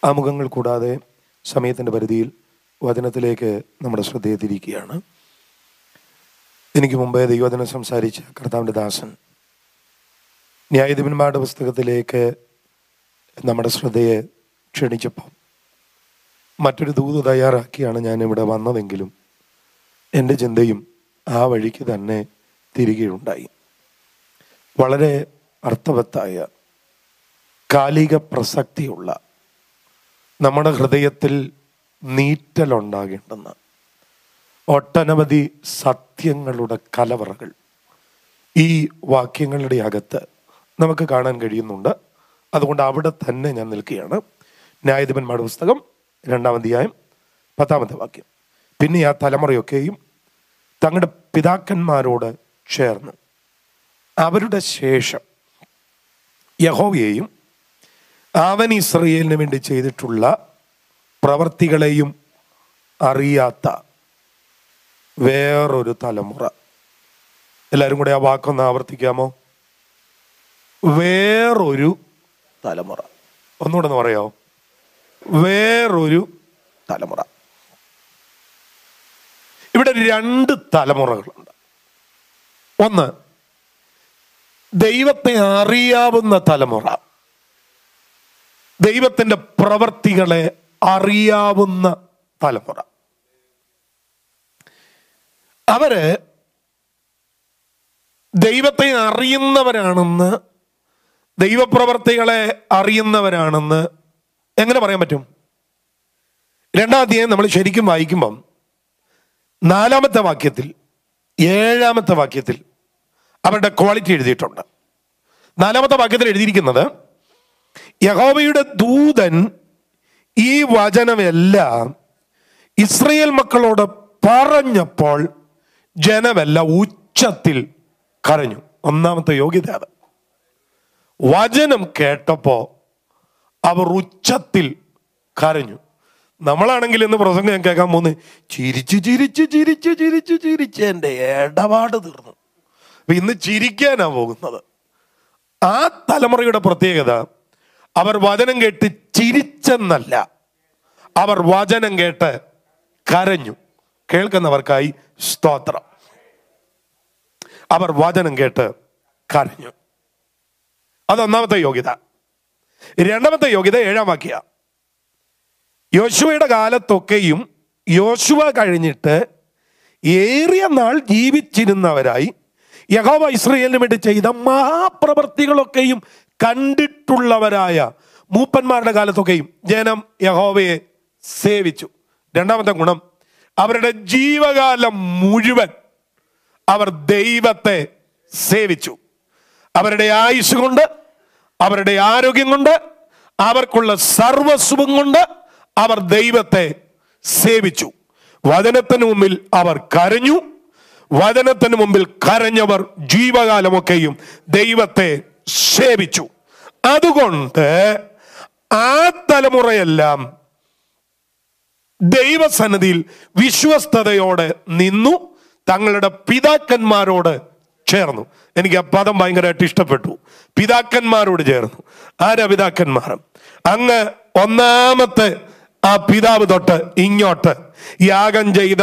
ആമുഖങ്ങൾ കൂടാതെ സമയത്തിൻ്റെ പരിധിയിൽ വചനത്തിലേക്ക് നമ്മുടെ ശ്രദ്ധയെ തിരിക്കുകയാണ് എനിക്ക് മുമ്പേ ദൈവവചനം സംസാരിച്ച കർത്താവിൻ്റെ ദാസൻ ന്യായാധിപന്മാരുടെ പുസ്തകത്തിലേക്ക് നമ്മുടെ ശ്രദ്ധയെ ക്ഷണിച്ചപ്പോൾ മറ്റൊരു ദൂത് തയ്യാറാക്കിയാണ് ഞാൻ ഇവിടെ വന്നതെങ്കിലും എൻ്റെ ചിന്തയും ആ വഴിക്ക് തന്നെ തിരികെയുണ്ടായി വളരെ അർത്ഥവത്തായ കാലിക പ്രസക്തിയുള്ള നമ്മുടെ ഹൃദയത്തിൽ നീറ്റലുണ്ടാകേണ്ടുന്ന ഒട്ടനവധി സത്യങ്ങളുടെ കലവറകൾ ഈ വാക്യങ്ങളുടെ അകത്ത് നമുക്ക് കാണാൻ കഴിയുന്നുണ്ട് അതുകൊണ്ട് അവിടെ തന്നെ ഞാൻ നിൽക്കുകയാണ് ന്യായാധിപന്മാരുടെ പുസ്തകം രണ്ടാം അധ്യായം പത്താമത്തെ വാക്യം പിന്നെ ആ തലമുറയൊക്കെയും തങ്ങളുടെ പിതാക്കന്മാരോട് ചേർന്ന് അവരുടെ ശേഷം യഹോവയെയും അവൻ ഇസ്രയേലിന് വേണ്ടി ചെയ്തിട്ടുള്ള പ്രവർത്തികളെയും അറിയാത്ത വേറൊരു തലമുറ എല്ലാവരും കൂടെ ആ വാക്കൊന്ന് ആവർത്തിക്കാമോ വേറൊരു തലമുറ ഒന്നുകൂടെ ഒന്ന് പറയാമോ വേറൊരു തലമുറ ഇവിടെ രണ്ട് തലമുറകളുണ്ട് ഒന്ന് ദൈവത്തെ അറിയാവുന്ന തലമുറ ദൈവത്തിന്റെ പ്രവർത്തികളെ അറിയാവുന്ന തലമുറ അവര് ദൈവത്തെ അറിയുന്നവരാണെന്ന് ദൈവപ്രവർത്തികളെ അറിയുന്നവരാണെന്ന് എങ്ങനെ പറയാൻ പറ്റും രണ്ടാം അധ്യായം നമ്മൾ ശരിക്കും വായിക്കുമ്പം നാലാമത്തെ വാക്യത്തിൽ ഏഴാമത്തെ വാക്യത്തിൽ അവരുടെ ക്വാളിറ്റി എഴുതിയിട്ടുണ്ട് നാലാമത്തെ വാക്യത്തിൽ എഴുതിയിരിക്കുന്നത് യഹോവയുടെ ദൂതൻ ഈ വചനമെല്ലാം ഇസ്രയേൽ മക്കളോട് പറഞ്ഞപ്പോൾ ജനമെല്ലാം ഉച്ചത്തിൽ കരഞ്ഞു ഒന്നാമത്തെ യോഗ്യത അത് വചനം കേട്ടപ്പോ അവർ ഉച്ചത്തിൽ കരഞ്ഞു നമ്മളാണെങ്കിൽ ഇന്ന് പ്രസംഗം ഞാൻ കേൾക്കാൻ പോന്ന് ചിരിച്ച് ചിരിച്ച് ചിരിച്ച് ചിരിച്ച് ചിരിച്ച് എൻ്റെ ഇടപാട് തീർന്നു അപ്പൊ ഇന്ന് ചിരിക്കാനാ പോകുന്നത് ആ തലമുറയുടെ പ്രത്യേകത അവർ വചനം കേട്ട് ചിരിച്ചെന്നല്ല അവർ വചനം കേട്ട് കരഞ്ഞു കേൾക്കുന്നവർക്കായി സ്തോത്രം അവർ വചനം കേട്ട് കരഞ്ഞു അതൊന്നാമത്തെ യോഗ്യത രണ്ടാമത്തെ യോഗ്യത ഏഴാം വാക്യ യോശുവയുടെ കാലത്തൊക്കെയും യോശുവ കഴിഞ്ഞിട്ട് ഏറിയ നാൾ ജീവിച്ചിരുന്നവരായി യഹോവ ഇസ്രയേലിന് വേണ്ടി ചെയ്ത മഹാപ്രവർത്തികളൊക്കെയും കണ്ടിട്ടുള്ളവരായ മൂപ്പന്മാരുടെ കാലത്തൊക്കെയും ജനം യഹോവയെ സേവിച്ചു രണ്ടാമത്തെ ഗുണം അവരുടെ ജീവകാലം മുഴുവൻ അവർ ദൈവത്തെ സേവിച്ചു അവരുടെ ആയുസ് കൊണ്ട് അവരുടെ ആരോഗ്യം കൊണ്ട് അവർക്കുള്ള സർവസ്വം കൊണ്ട് അവർ ദൈവത്തെ സേവിച്ചു വചനത്തിന് മുമ്പിൽ അവർ കരഞ്ഞു വചനത്തിന് മുമ്പിൽ കരഞ്ഞവർ ജീവകാലമൊക്കെയും ദൈവത്തെ സേവിച്ചു അതുകൊണ്ട് ആ തലമുറയെല്ലാം ദൈവസന്നിധിയിൽ വിശ്വസ്തയോടെ നിന്നു തങ്ങളുടെ പിതാക്കന്മാരോട് ചേർന്നു എനിക്ക് ആ പദം ഭയങ്കരമായിട്ട് ഇഷ്ടപ്പെട്ടു പിതാക്കന്മാരോട് ചേർന്നു ആരാ പിതാക്കന്മാർ അങ്ങ് ഒന്നാമത്തെ ആ പിതാവ് തൊട്ട് ഇങ്ങോട്ട് യാഗം ചെയ്ത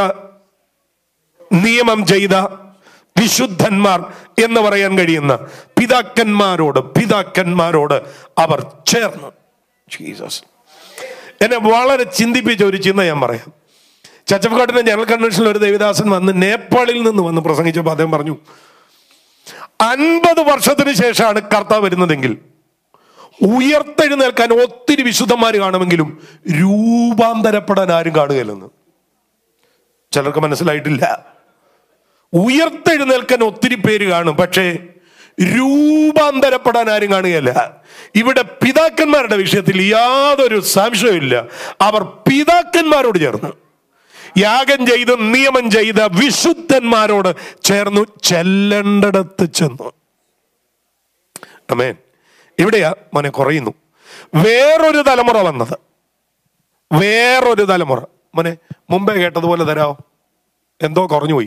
നിയമം ചെയ്ത വിശുദ്ധന്മാർ എന്ന് പറയാൻ കഴിയുന്ന പിതാക്കന്മാരോട് പിതാക്കന്മാരോട് അവർ ചേർന്നു ജീസസ് എന്നെ വളരെ ചിന്തിപ്പിച്ച ഒരു ചിന്ത ഞാൻ പറയാം ചച്ചപ്പക്കാട്ടിന്റെ ജനറൽ കൺവെൻഷനിൽ ഒരു ദേവിദാസൻ വന്ന് നേപ്പാളിൽ നിന്ന് വന്ന് പ്രസംഗിച്ചപ്പോൾ അദ്ദേഹം പറഞ്ഞു അൻപത് വർഷത്തിന് ശേഷമാണ് കർത്താവ് വരുന്നതെങ്കിൽ ഉയർത്തെഴുന്നേൽക്കാൻ ഒത്തിരി വിശുദ്ധന്മാർ കാണുമെങ്കിലും രൂപാന്തരപ്പെടാൻ ആരും കാണുകയില്ലെന്ന് ചിലർക്ക് മനസ്സിലായിട്ടില്ല ഉയർത്തെഴുന്നേൽക്കാൻ ഒത്തിരി പേര് കാണും പക്ഷേ രൂപാന്തരപ്പെടാൻ ആരും കാണുകയല്ല ഇവിടെ പിതാക്കന്മാരുടെ വിഷയത്തിൽ യാതൊരു സംശയമില്ല അവർ പിതാക്കന്മാരോട് ചേർന്ന് യാഗം ചെയ്ത് നിയമം ചെയ്ത വിശുദ്ധന്മാരോട് ചേർന്നു ചെല്ലേണ്ടടത്ത് ചെന്നു അമേൻ ഇവിടെയാ മോനെ കുറയുന്നു വേറൊരു തലമുറ വന്നത് വേറൊരു തലമുറ മോനെ മുമ്പേ കേട്ടതുപോലെ തരാമോ എന്തോ കുറഞ്ഞുപോയി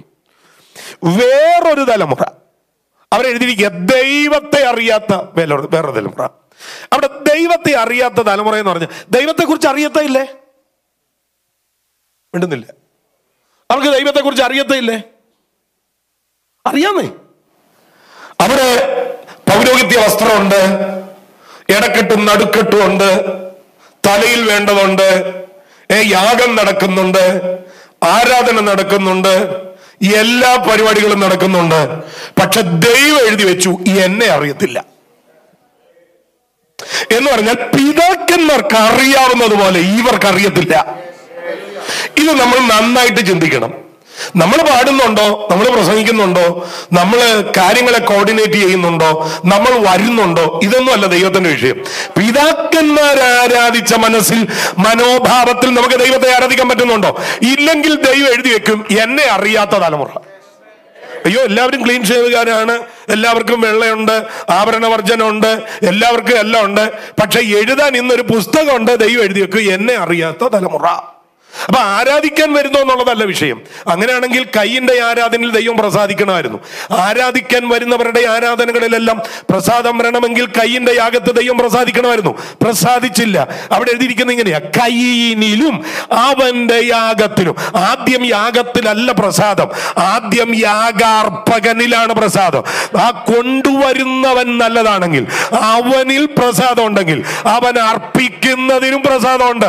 വേറൊരു തലമുറ അവരെഴുതിയിരിക്കുക ദൈവത്തെ അറിയാത്ത വേറൊരു വേറൊരു തലമുറ അവിടെ ദൈവത്തെ അറിയാത്ത തലമുറ എന്ന് പറഞ്ഞ ദൈവത്തെ കുറിച്ച് അറിയത്തില്ലേ മിണ്ടുന്നില്ല അവർക്ക് ദൈവത്തെ കുറിച്ച് അറിയത്തില്ലേ അറിയാമേ അവിടെ പൗരോഹിത്യ വസ്ത്രമുണ്ട് ഇടക്കെട്ടും നടുക്കെട്ടും ഉണ്ട് തലയിൽ വേണ്ടതുണ്ട് ഏ യാഗം നടക്കുന്നുണ്ട് ആരാധന നടക്കുന്നുണ്ട് എല്ലാ പരിപാടികളും നടക്കുന്നുണ്ട് പക്ഷെ ദൈവം എഴുതി വെച്ചു എന്നെ അറിയത്തില്ല എന്ന് പറഞ്ഞാൽ പിതാക്കന്മാർക്ക് അറിയാവുന്നത് പോലെ ഇവർക്ക് അറിയത്തില്ല ഇത് നമ്മൾ നന്നായിട്ട് ചിന്തിക്കണം നമ്മൾ പാടുന്നുണ്ടോ നമ്മൾ പ്രസംഗിക്കുന്നുണ്ടോ നമ്മൾ കാര്യങ്ങളെ കോർഡിനേറ്റ് ചെയ്യുന്നുണ്ടോ നമ്മൾ വരുന്നുണ്ടോ ഇതൊന്നും അല്ല ദൈവത്തിന്റെ വിഷയം പിതാക്കന്മാർ ആരാധിച്ച മനസ്സിൽ മനോഭാവത്തിൽ നമുക്ക് ദൈവത്തെ ആരാധിക്കാൻ പറ്റുന്നുണ്ടോ ഇല്ലെങ്കിൽ ദൈവം എഴുതി വെക്കും എന്നെ അറിയാത്ത തലമുറ അയ്യോ എല്ലാവരും ക്ലീൻ ഷേവുകാരാണ് എല്ലാവർക്കും വെള്ളയുണ്ട് ആഭരണവർജനമുണ്ട് എല്ലാവർക്കും എല്ലാം ഉണ്ട് പക്ഷെ എഴുതാൻ ഇന്നൊരു പുസ്തകമുണ്ട് ദൈവം എഴുതി വെക്കും എന്നെ അറിയാത്ത തലമുറ അപ്പൊ ആരാധിക്കാൻ വരുന്നു എന്നുള്ളതല്ല വിഷയം അങ്ങനെയാണെങ്കിൽ കൈയിന്റെ ആരാധനയിൽ ദൈവം പ്രസാദിക്കണമായിരുന്നു ആരാധിക്കാൻ വരുന്നവരുടെ ആരാധനകളിലെല്ലാം പ്രസാദം വരണമെങ്കിൽ കൈയിന്റെ യാഗത്ത് ദൈവം പ്രസാദിക്കണമായിരുന്നു പ്രസാദിച്ചില്ല അവിടെ എഴുതിയിരിക്കുന്ന ഇങ്ങനെയാ കൈയിനിലും അവന്റെ യാഗത്തിലും ആദ്യം യാഗത്തിലല്ല പ്രസാദം ആദ്യം യാഗാർപ്പകനിലാണ് പ്രസാദം ആ കൊണ്ടുവരുന്നവൻ നല്ലതാണെങ്കിൽ അവനിൽ പ്രസാദം ഉണ്ടെങ്കിൽ അവൻ അർപ്പിക്കുന്നതിനും പ്രസാദമുണ്ട്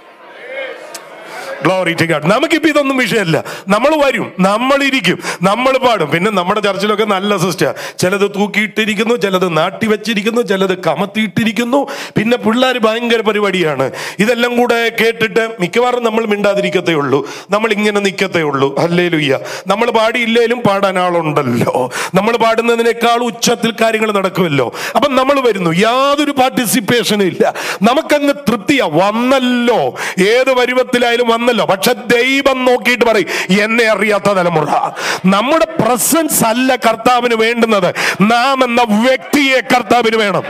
ഗ്ലോറി ടു ഗാഡ് നമുക്കിപ്പോ ഇതൊന്നും വിഷയമല്ല നമ്മൾ വരും നമ്മൾ ഇരിക്കും നമ്മൾ പാടും പിന്നെ നമ്മുടെ ചർച്ചിലൊക്കെ നല്ല സിസ്റ്റർ ചിലത് തൂക്കിയിട്ടിരിക്കുന്നു ചിലത് നാട്ടി വെച്ചിരിക്കുന്നു ചിലത് കമത്തിയിട്ടിരിക്കുന്നു പിന്നെ പിള്ളേർ ഭയങ്കര പരിപാടിയാണ് ഇതെല്ലാം കൂടെ കേട്ടിട്ട് മിക്കവാറും നമ്മൾ മിണ്ടാതിരിക്കത്തേ ഉള്ളൂ നമ്മൾ ഇങ്ങനെ നിൽക്കത്തേ ഉള്ളൂ അല്ലേ ലുയ്യ നമ്മൾ പാടിയില്ലേലും പാടാൻ ആളുണ്ടല്ലോ നമ്മൾ പാടുന്നതിനേക്കാൾ ഉച്ചത്തിൽ കാര്യങ്ങൾ നടക്കുമല്ലോ അപ്പം നമ്മൾ വരുന്നു യാതൊരു പാർട്ടിസിപ്പേഷനും ഇല്ല നമുക്കങ്ങ് തൃപ്തിയാ വന്നല്ലോ ഏത് പരുവത്തിലായാലും വന്നല്ലോ പക്ഷെ ദൈവം നോക്കിയിട്ട് പറയും എന്നെ അറിയാത്ത തലമുറ നമ്മുടെ പ്രസൻസ് അല്ല കർത്താവിന് വേണ്ടുന്നത് നാം എന്ന വ്യക്തിയെ കർത്താവിന് വേണം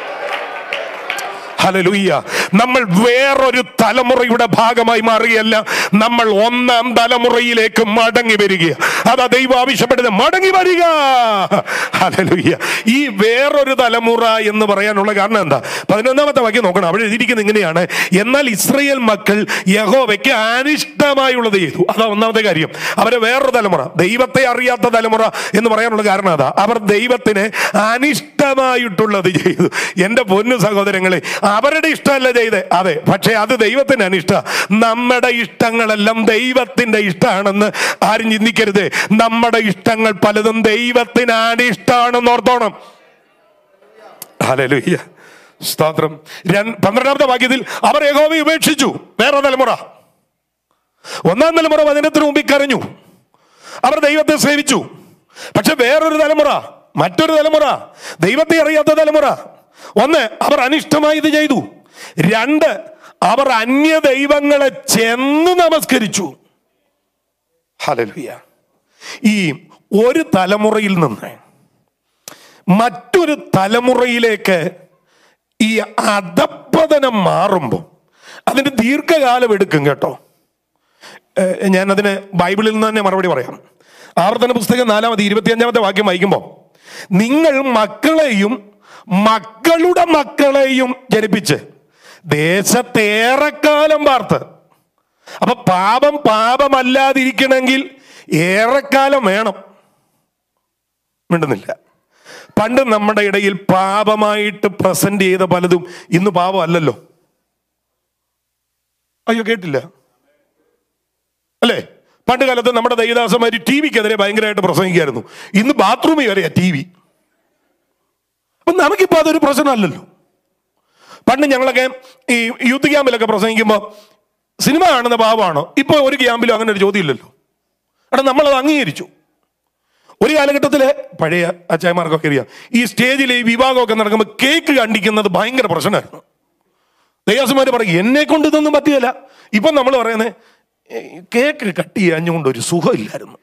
ഹലലുയ്യ നമ്മൾ വേറൊരു തലമുറയുടെ ഭാഗമായി മാറുകയല്ല നമ്മൾ ഒന്നാം തലമുറയിലേക്ക് മടങ്ങി വരിക അതാ ദൈവം ആവശ്യപ്പെടുന്നത് മടങ്ങി വരിക ഹലലുയ്യ ഈ വേറൊരു തലമുറ എന്ന് പറയാനുള്ള കാരണം എന്താ പതിനൊന്നാമത്തെ വാക്യം നോക്കണം അവിടെ എഴുതിയിരിക്കുന്നത് ഇങ്ങനെയാണ് എന്നാൽ ഇസ്രയേൽ മക്കൾ യഹോവയ്ക്ക് അനിഷ്ടമായുള്ളത് ചെയ്തു അതാ ഒന്നാമത്തെ കാര്യം അവരെ വേറൊരു തലമുറ ദൈവത്തെ അറിയാത്ത തലമുറ എന്ന് പറയാനുള്ള കാരണം അതാ അവർ ദൈവത്തിന് അനിഷ്ടമായിട്ടുള്ളത് ചെയ്തു എന്റെ പൊന്നു സഹോദരങ്ങളെ അവരുടെ ഇഷ്ടമല്ല ചെയ്ത് അതെ പക്ഷെ അത് ദൈവത്തിന് അനിഷ്ട നമ്മുടെ ഇഷ്ടങ്ങളെല്ലാം ദൈവത്തിന്റെ ഇഷ്ടമാണെന്ന് ആരും ചിന്തിക്കരുത് നമ്മുടെ ഇഷ്ടങ്ങൾ പലതും ദൈവത്തിന് അനിഷ്ടമാണെന്ന് ഓർത്തോണം ഹല്ലേലൂയ സ്തോത്രം രണ്ട് പന്ത്രണ്ടാമത്തെ വാക്യത്തിൽ അവർ യഹോവയെ ഉപേക്ഷിച്ചു വേറെ തലമുറ ഒന്നാം തലമുറ വചനത്തിന് മുമ്പിൽ കരഞ്ഞു അവർ ദൈവത്തെ സേവിച്ചു പക്ഷെ വേറൊരു തലമുറ മറ്റൊരു തലമുറ ദൈവത്തെ അറിയാത്ത തലമുറ ഒന്ന് അവർ അനിഷ്ടമായത് ചെയ്തു രണ്ട് അവർ അന്യ ദൈവങ്ങളെ ചെന്ന് നമസ്കരിച്ചു ഹല്ലേലൂയ ഈ ഒരു തലമുറയിൽ നിന്ന് മറ്റൊരു തലമുറയിലേക്ക് ഈ അധപ്പതനം മാറുമ്പോൾ അതിന് ദീർഘകാലം എടുക്കും കേട്ടോ ഏഹ് ഞാൻ അതിന് ബൈബിളിൽ നിന്ന് തന്നെ മറുപടി പറയാം ആവർത്തന പുസ്തകം നാലാമത് ഇരുപത്തിയഞ്ചാമത്തെ വാക്യം വായിക്കുമ്പോൾ നിങ്ങൾ മക്കളെയും മക്കളുടെ മക്കളെയും ജനിപ്പിച്ച് ദേശത്തേറെക്കാലം പാർത്ത് അപ്പൊ പാപം പാപമല്ലാതിരിക്കണമെങ്കിൽ ഏറെക്കാലം വേണം മിണ്ടുന്നില്ല പണ്ട് നമ്മുടെ ഇടയിൽ പാപമായിട്ട് പ്രസന്റ് ചെയ്ത പലതും ഇന്ന് പാപമല്ലല്ലോ അയ്യോ കേട്ടില്ല അല്ലേ പണ്ട് കാലത്ത് നമ്മുടെ ദൈവദാസന്മാര് ടി വിക്കെതിരെ ഭയങ്കരമായിട്ട് പ്രസംഗിക്കായിരുന്നു ഇന്ന് ബാത്റൂമിൽ വരെയാ ടി വി അപ്പൊ നമുക്കിപ്പോ അതൊരു പ്രശ്നമല്ലല്ലോ പണ്ട് ഞങ്ങളൊക്കെ ഈ യൂത്ത് ക്യാമ്പിലൊക്കെ പ്രസംഗിക്കുമ്പോൾ സിനിമ കാണുന്ന പാവമാണോ ഇപ്പോൾ ഒരു ക്യാമ്പിലും അങ്ങനെ ഒരു ചോദ്യം ഇല്ലല്ലോ അവിടെ നമ്മളത് അംഗീകരിച്ചു ഒരു കാലഘട്ടത്തില് പഴയ അച്ചായമാർക്കൊക്കെ അറിയാം ഈ സ്റ്റേജിൽ ഈ വിവാഹമൊക്കെ നടക്കുമ്പോൾ കേക്ക് കണ്ടിക്കുന്നത് ഭയങ്കര പ്രശ്നമായിരുന്നു ദയാസുമാര് പറയും എന്നെ കൊണ്ട് ഇതൊന്നും പറ്റിയല്ല ഇപ്പം നമ്മൾ പറയുന്നത് കേക്ക് കട്ട് ചെയ്യാഞ്ഞുകൊണ്ട് ഒരു സുഖമില്ലായിരുന്നു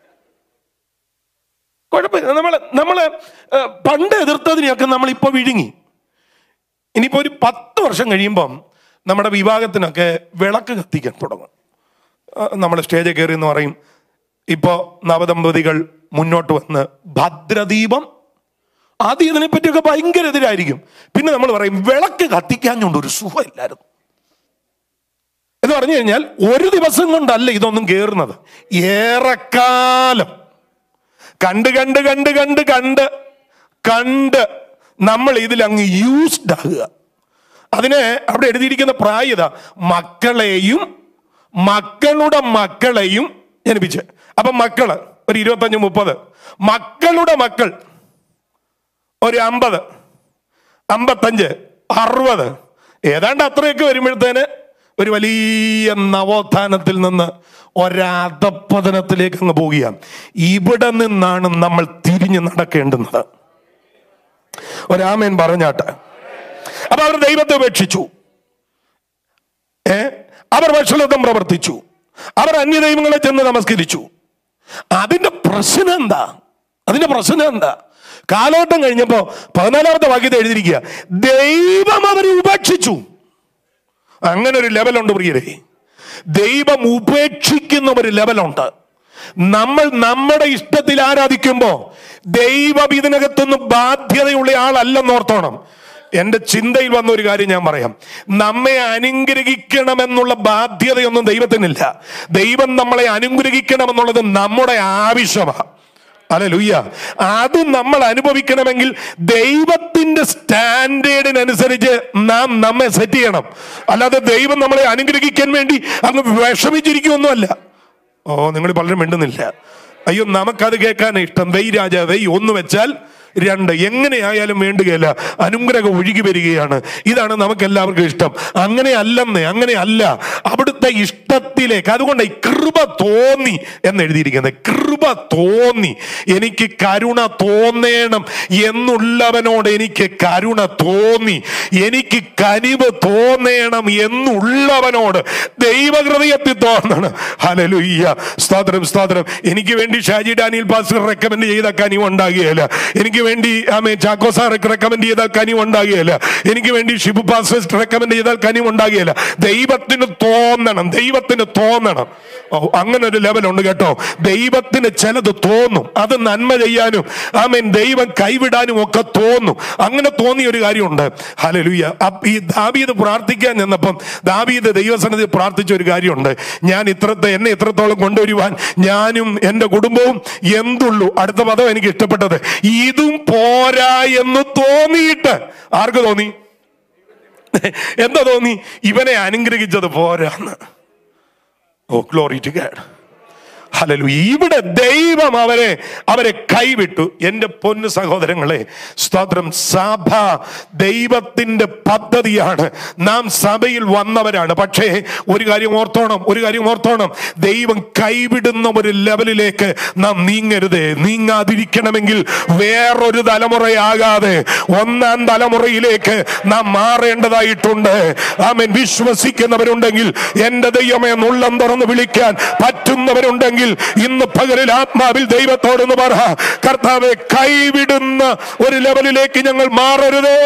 കുഴപ്പമില്ല നമ്മൾ നമ്മൾ പണ്ട് എതിർത്തതിനെയൊക്കെ നമ്മൾ ഇപ്പോൾ വിഴുങ്ങി ഇനിയിപ്പോൾ ഒരു പത്ത് വർഷം കഴിയുമ്പം നമ്മുടെ വിവാഹത്തിനൊക്കെ വിളക്ക് കത്തിക്കാൻ തുടങ്ങും നമ്മൾ സ്റ്റേജിൽ കയറി എന്ന് പറയും ഇപ്പോൾ നവദമ്പതികൾ മുന്നോട്ട് വന്ന് ഭദ്രദീപം ആദ്യം ഇതിനെപ്പറ്റിയൊക്കെ ഭയങ്കര എതിരായിരിക്കും പിന്നെ നമ്മൾ പറയും വിളക്ക് കത്തിക്കാഞ്ഞുകൊണ്ട് ഒരു സുഖമില്ലായിരുന്നു എന്ന് പറഞ്ഞു കഴിഞ്ഞാൽ ഒരു ദിവസം കൊണ്ടല്ല ഇതൊന്നും കയറുന്നത് ഏറെക്കാലം കണ്ട് കണ്ട് കണ്ട് കണ്ട് കണ്ട് കണ്ട് നമ്മൾ ഇതിൽ അങ്ങ് യൂസ്ഡ് ആകുക അതിന് അവിടെ എഴുതിയിരിക്കുന്ന പ്രായത മക്കളെയും മക്കളുടെ മക്കളെയും ജനിപ്പിച്ച് അപ്പൊ മക്കള് ഒരു ഇരുപത്തഞ്ച് മുപ്പത് മക്കളുടെ മക്കൾ ഒരു അമ്പത് അമ്പത്തഞ്ച് അറുപത് ഏതാണ്ട് അത്രയൊക്കെ വരുമ്പോഴത്തേന് ഒരു വലിയ നവോത്ഥാനത്തിൽ നിന്ന് ഒരാധപ്പതനത്തിലേക്ക് അങ്ങ് പോവുകയാണ് ഇവിടെ നിന്നാണ് നമ്മൾ തിരിഞ്ഞു നടക്കേണ്ടുന്നത് ഒരാമേൻ പറഞ്ഞാട്ട് അപ്പൊ അവർ ദൈവത്തെ ഉപേക്ഷിച്ചു ഏ അവർ വഷളത്വം പ്രവർത്തിച്ചു അവർ അന്യദൈവങ്ങളെ ചെന്ന് നമസ്കരിച്ചു അതിന്റെ പ്രശ്നം എന്താ അതിന്റെ പ്രശ്നം എന്താ കാലഘട്ടം കഴിഞ്ഞപ്പോ പതിനാലാമത്തെ വാക്യത്തെ എഴുതിയിരിക്കുക ദൈവം അവരെ ഉപേക്ഷിച്ചു അങ്ങനെ ഒരു ലെവലുണ്ട് പ്രിയരെ ദൈവം ഉപേക്ഷിക്കുന്ന ഒരു ലെവലുണ്ട് നമ്മൾ നമ്മുടെ ഇഷ്ടത്തിൽ ആരാധിക്കുമ്പോ ദൈവം ഇതിനകത്തൊന്നും ബാധ്യതയുള്ള ആളല്ലെന്നോർത്തോണം എന്റെ ചിന്തയിൽ വന്ന ഒരു കാര്യം ഞാൻ പറയാം നമ്മെ അനുഗ്രഹിക്കണമെന്നുള്ള ബാധ്യതയൊന്നും ദൈവത്തിനില്ല ദൈവം നമ്മളെ അനുഗ്രഹിക്കണമെന്നുള്ളത് നമ്മുടെ ആവശ്യമാണ് അല്ലെ ലുയ്യ അത് നമ്മൾ അനുഭവിക്കണമെങ്കിൽ ദൈവത്തിന്റെ സ്റ്റാൻഡേർഡിനനുസരിച്ച് നാം നമ്മെ സെറ്റ് ചെയ്യണം അല്ലാതെ ദൈവം നമ്മളെ അനുഗ്രഹിക്കാൻ വേണ്ടി അങ്ങ് വിഷമിച്ചിരിക്കുമൊന്നുമല്ല ഓ നിങ്ങൾ പലരും മിണ്ടുന്നില്ല അയ്യോ നമുക്കത് കേൾക്കാൻ ഇഷ്ടം വെയ് രാജ വെയ് ഒന്ന് വെച്ചാൽ രണ്ട് എങ്ങനെയായാലും വേണ്ടുകയില്ല അനുഗ്രഹം ഒഴുകി വരികയാണ് ഇതാണ് നമുക്ക് എല്ലാവർക്കും ഇഷ്ടം അങ്ങനെ അല്ലെന്ന് അങ്ങനെ അല്ല അവിടുത്തെ ഇഷ്ടത്തിലേക്ക് അതുകൊണ്ട് ഈ കൃപ തോന്നി എന്ന് എഴുതിയിരിക്കുന്നത് കൃപ തോന്നി എനിക്ക് കരുണ തോന്നേണം എന്നുള്ളവനോട് എനിക്ക് കരുണ തോന്നി എനിക്ക് കനിവ് തോന്നേണം എന്നുള്ളവനോട് ദൈവഹൃദയത്തിൽ തോന്നണം ഹലലുയ്യ സ്തോത്രം സ്തോത്രം എനിക്ക് വേണ്ടി ഷാജി ഡാനിയൽ പാസ്റ്റർ റെക്കമെൻഡ് ചെയ്ത കനിവ് ഉണ്ടാകുകയില്ല എനിക്ക് വേണ്ടി ആമേ ചാക്കോ സാർ റെക്കമെൻഡ് ചെയ്താൽ കനിവ് ഉണ്ടാകുകയില്ല എനിക്ക് വേണ്ടി ഷിബു പാസ്റ്റർ റെക്കമെൻഡ് ചെയ്താൽ കനിവ് ഉണ്ടാകുകയില്ല ദൈവത്തിന് തോന്നണം ദൈവത്തിന് തോന്നണം ഓ അങ്ങനെ ഒരു ലെവലുണ്ട് കേട്ടോ ദൈവത്തിന് ചിലത് തോന്നും അത് നന്മ ചെയ്യാനും ആമേൻ ദൈവം കൈവിടാനും ഒക്കെ തോന്നും അങ്ങനെ തോന്നിയ ഒരു കാര്യമുണ്ട് ഹലലുയ്യ ഈ ദാവീദ് പ്രാർത്ഥിക്കാൻ ചെന്നപ്പം ദാവീദ് ദൈവസന്നിധി പ്രാർത്ഥിച്ച ഒരു കാര്യമുണ്ട് ഞാൻ ഇത്രത്തെ എന്നെ ഇത്രത്തോളം കൊണ്ടുവരുവാൻ ഞാനും എൻ്റെ കുടുംബവും എന്തുള്ളൂ അടുത്ത പദം എനിക്ക് ഇഷ്ടപ്പെട്ടത് ഇതും പോരാ എന്ന് തോന്നിയിട്ട് ആർക്ക് തോന്നി എന്താ തോന്നി ഇവനെ അനുഗ്രഹിച്ചത് പോരാന്ന് ഓ ഗ്ലോറി ടു ഗാഡ് ഹലലു ഇവിടെ ദൈവം അവരെ അവരെ കൈവിട്ടു എൻ്റെ പൊന്നു സഹോദരങ്ങളെ സ്തോത്രം സഭ ദൈവത്തിന്റെ പദ്ധതിയാണ് നാം സഭയിൽ വന്നവരാണ് പക്ഷേ ഒരു കാര്യം ഓർത്തോണം ഒരു കാര്യം ഓർത്തോണം ദൈവം കൈവിടുന്ന ഒരു ലെവലിലേക്ക് നാം നീങ്ങരുതേ നീങ്ങാതിരിക്കണമെങ്കിൽ വേറൊരു തലമുറയാകാതെ ഒന്നാം തലമുറയിലേക്ക് നാം മാറേണ്ടതായിട്ടുണ്ട് ആമൻ വിശ്വസിക്കുന്നവരുണ്ടെങ്കിൽ എൻ്റെ ദൈവമേ നുള്ളം തുറന്ന് വിളിക്കാൻ പറ്റുന്നവരുണ്ടെങ്കിൽ ഇന്ന് പകലിൽ ആത്മാവിൽ ദൈവത്തോടെന്ന് പറ കർത്താവെ കൈവിടുന്ന ഒരു ലെവലിലേക്ക് ഞങ്ങൾ മാറരുതേ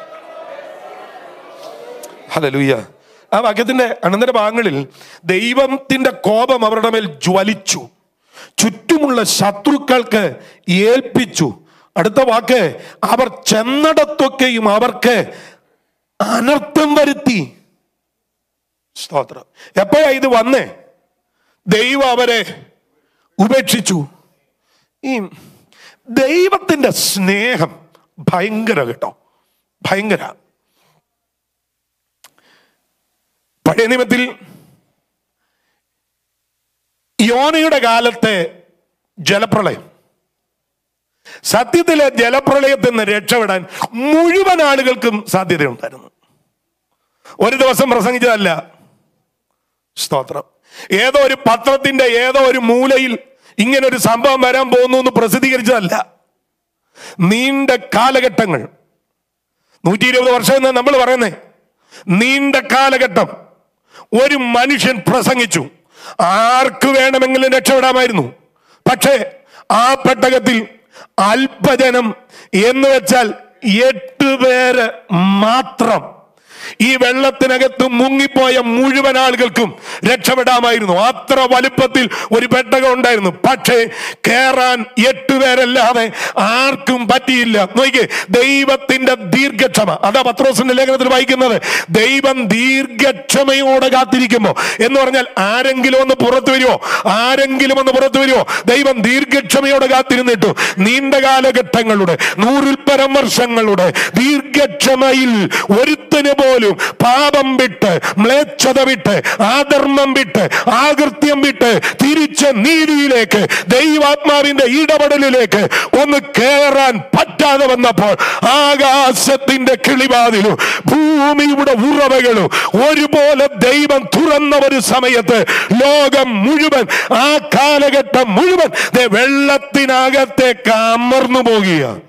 ഹല്ലേലൂയ ആ വാക്യത്തിന്റെ അനന്തര ഭാഗങ്ങളിൽ ദൈവത്തിന്റെ കോപം അവരുടെ മേൽ ജ്വലിച്ചു ചുറ്റുമുള്ള ശത്രുക്കൾക്ക് ഏൽപ്പിച്ചു അടുത്ത വാക്ക് അവർ ചെന്നിടത്തൊക്കെയും അവർക്ക് അനർത്ഥം വരുത്തി സ്തോത്രം എപ്പോഴാ ഇത് വന്നേ ദൈവം അവരെ ഉപേക്ഷിച്ചു ഈ ദൈവത്തിന്റെ സ്നേഹം ഭയങ്കര കേട്ടോ ഭയങ്കര പഴയ നിയമത്തിൽ യോനയുടെ കാലത്തെ ജലപ്രളയം സത്യത്തിലെ ജലപ്രളയത്തിൽ നിന്ന് രക്ഷപ്പെടാൻ മുഴുവൻ ആളുകൾക്കും സാധ്യതയുണ്ടായിരുന്നു ഒരു ദിവസം പ്രസംഗിച്ചതല്ല സ്തോത്രം ഏതോ ഒരു പത്രത്തിന്റെ ഏതോ ഒരു മൂലയിൽ ഇങ്ങനെ ഒരു സംഭവം വരാൻ പോകുന്നു എന്ന് പ്രസിദ്ധീകരിച്ചതല്ല നീണ്ട കാലഘട്ടങ്ങൾ നൂറ്റി ഇരുപത് വർഷം എന്ന് നമ്മൾ പറയുന്നേ നീണ്ട കാലഘട്ടം ഒരു മനുഷ്യൻ പ്രസംഗിച്ചു ആർക്ക് വേണമെങ്കിലും രക്ഷപ്പെടാമായിരുന്നു പക്ഷേ ആ പെട്ടകത്തിൽ അല്പജനം എന്ന് വെച്ചാൽ എട്ട് പേര് മാത്രം ഈ വെള്ളത്തിനകത്ത് മുങ്ങിപ്പോയ മുഴുവൻ ആളുകൾക്കും രക്ഷപ്പെടാമായിരുന്നു അത്ര വലുപ്പത്തിൽ ഒരു പെട്ടകം ഉണ്ടായിരുന്നു പക്ഷേ കേറാൻ എട്ടുപേരല്ലാതെ ആർക്കും പറ്റിയില്ല നോക്കിയേ ദൈവത്തിന്റെ ദീർഘക്ഷമ അതാ പത്രോസിന്റെ ലേഖനത്തിൽ വായിക്കുന്നത് ദൈവം ദീർഘക്ഷമയോടെ കാത്തിരിക്കുമ്പോ എന്ന് പറഞ്ഞാൽ ആരെങ്കിലും ഒന്ന് പുറത്തു വരുമോ ആരെങ്കിലും ഒന്ന് പുറത്തു വരുമോ ദൈവം ദീർഘക്ഷമയോടെ കാത്തിരുന്നിട്ടു നീണ്ട കാലഘട്ടങ്ങളുടെ നൂറിൽ പരം വർഷങ്ങളുടെ ദീർഘക്ഷമയിൽ ഒരുത്തന് പോലും പാപം വിട്ട് മ്ലേച്ഛത വിട്ട് ആധർമ്മം വിട്ട് ആകൃത്യം വിട്ട് തിരിച്ച് നീതിയിലേക്ക് ദൈവാത്മാവിന്റെ ഇടപെടലിലേക്ക് ഒന്ന് കേറാൻ പറ്റാതെ വന്നപ്പോൾ ആകാശത്തിന്റെ കിളിവാതിലും ഭൂമിയുടെ ഉറവകളും ഒരുപോലെ ദൈവം തുറന്ന ഒരു സമയത്ത് ലോകം മുഴുവൻ ആ കാലഘട്ടം മുഴുവൻ ദേ വെള്ളത്തിനകത്തേക്ക് അമർന്നു പോകുകയാണ്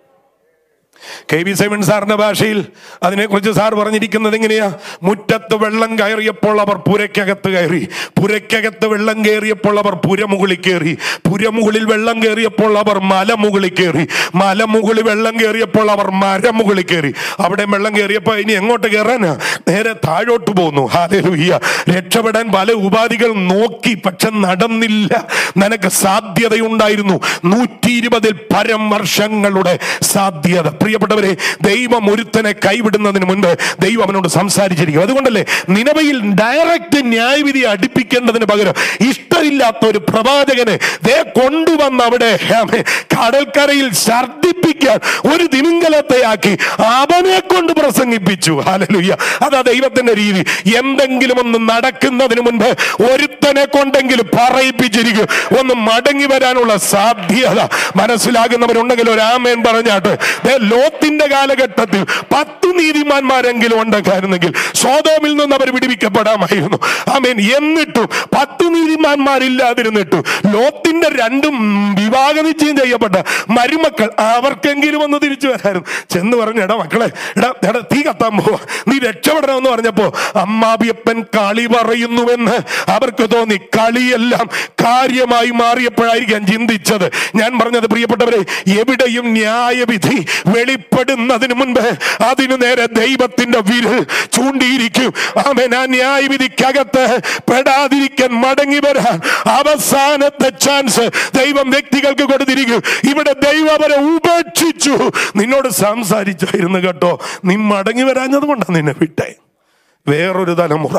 കെ വി സൈമൺ സാറിന്റെ ഭാഷയിൽ അതിനെക്കുറിച്ച് സാർ പറഞ്ഞിരിക്കുന്നത് എങ്ങനെയാ മുറ്റത്ത് വെള്ളം കയറിയപ്പോൾ അവർ പുരയ്ക്കകത്ത് കയറി പുരയ്ക്കകത്ത് വെള്ളം കയറിയപ്പോൾ അവർ പുരമുകളിൽ കയറി പുരമുകളിൽ വെള്ളം കയറിയപ്പോൾ അവർ മലമുകളിൽ കയറി മലമുകളിൽ വെള്ളം കയറിയപ്പോൾ അവർ മരമുകളിൽ കയറി അവിടെ വെള്ളം കയറിയപ്പോൾ ഇനി എങ്ങോട്ട് കയറാനാ നേരെ താഴോട്ട് പോകുന്നു ഹാലലുയ്യ രക്ഷപ്പെടാൻ പല ഉപാധികൾ നോക്കി പക്ഷെ നടന്നില്ല നിനക്ക് സാധ്യതയുണ്ടായിരുന്നു നൂറ്റി ഇരുപതിൽ പരം വർഷങ്ങളുടെ സാധ്യത പ്രിയപ്പെട്ടവരെ ദൈവം ഒരുത്തനെ കൈവിടുന്നതിന് മുൻപ് ദൈവം അവനോട് സംസാരിച്ചിരിക്കും അതുകൊണ്ടല്ലേ നിലവയിൽ ഡയറക്റ്റ് ന്യായവിധി അടുപ്പിക്കേണ്ടതിന് പകരം ഇഷ്ടമില്ലാത്ത ഒരു പ്രവാചകനെ ദേ കൊണ്ടുവന്ന് അവിടെ ആമേ, കടൽക്കരയിൽ ഛർദിപ്പിക്കാൻ ഒരു തിമിംഗലത്തെ ആക്കി അവനെ കൊണ്ട് പ്രസംഗിപ്പിച്ചു ഹാലലുയ്യ അതാ ദൈവത്തിന്റെ രീതി എന്തെങ്കിലും ഒന്ന് നടക്കുന്നതിന് മുൻപ് ഒരുത്തനെ കൊണ്ടെങ്കിലും പറയിപ്പിച്ചിരിക്കും ഒന്ന് മടങ്ങി വരാനുള്ള സാധ്യത മനസ്സിലാകുന്നവരുണ്ടെങ്കിൽ ഒരു ആമേൻ പറഞ്ഞാട്ട് ദേ ലോത്തിന്റെ കാലഘട്ടത്തിൽ പത്ത് നീതിമാന്മാരെങ്കിലും ഉണ്ടായിരുന്നെങ്കിൽ സ്വതോമിൽ നിന്ന് അവർ വിടിവിക്കപ്പെടാമായിരുന്നു ആമേൻ എന്നിട്ടും പത്ത് നീതിമാന്മാരില്ലാതിരുന്നിട്ടു ലോത്തിന്റെ രണ്ടും വിവാഹ നിശ്ചയം ചെയ്യപ്പെട്ട മരുമക്കൾ അവർക്കെങ്കിലും ഒന്ന് തിരിച്ചു വരായിരുന്നു ചെന്ന് പറഞ്ഞു എടാ മക്കളെ എടാ എടാ തീ കത്താൻ പോവാ നീ രക്ഷപ്പെടണമെന്ന് പറഞ്ഞപ്പോ അമ്മാവിയപ്പൻ കളി പറയുന്നുവെന്ന് അവർക്ക് തോന്നി കളിയെല്ലാം കാര്യമായി മാറിയപ്പോഴായിരിക്കാം ചിന്തിച്ചത് ഞാൻ പറഞ്ഞത് പ്രിയപ്പെട്ടവരെ എവിടെയും ന്യായവിധി വെളിപ്പെടുന്നതിന് മുൻപ് അതിനു നേരെ ദൈവത്തിന്റെ വിരൽ ചൂണ്ടിയിരിക്കും ആമേൻ ആ ന്യായവിധിക്കകത്ത് പെടാതിരിക്കാൻ മടങ്ങി വരാൻ അവസാനത്തെ ചാൻസ് ദൈവം വ്യക്തികൾക്ക് കൊടുത്തിരിക്കും ഇവിടെ ദൈവം അവരെ ഉപേക്ഷിച്ചു നിന്നോട് സംസാരിച്ചായിരുന്നു കേട്ടോ നീ മടങ്ങി വരാഞ്ഞത് കൊണ്ടാണ് നിന്നെ വിട്ടേ വേറൊരു തലമുറ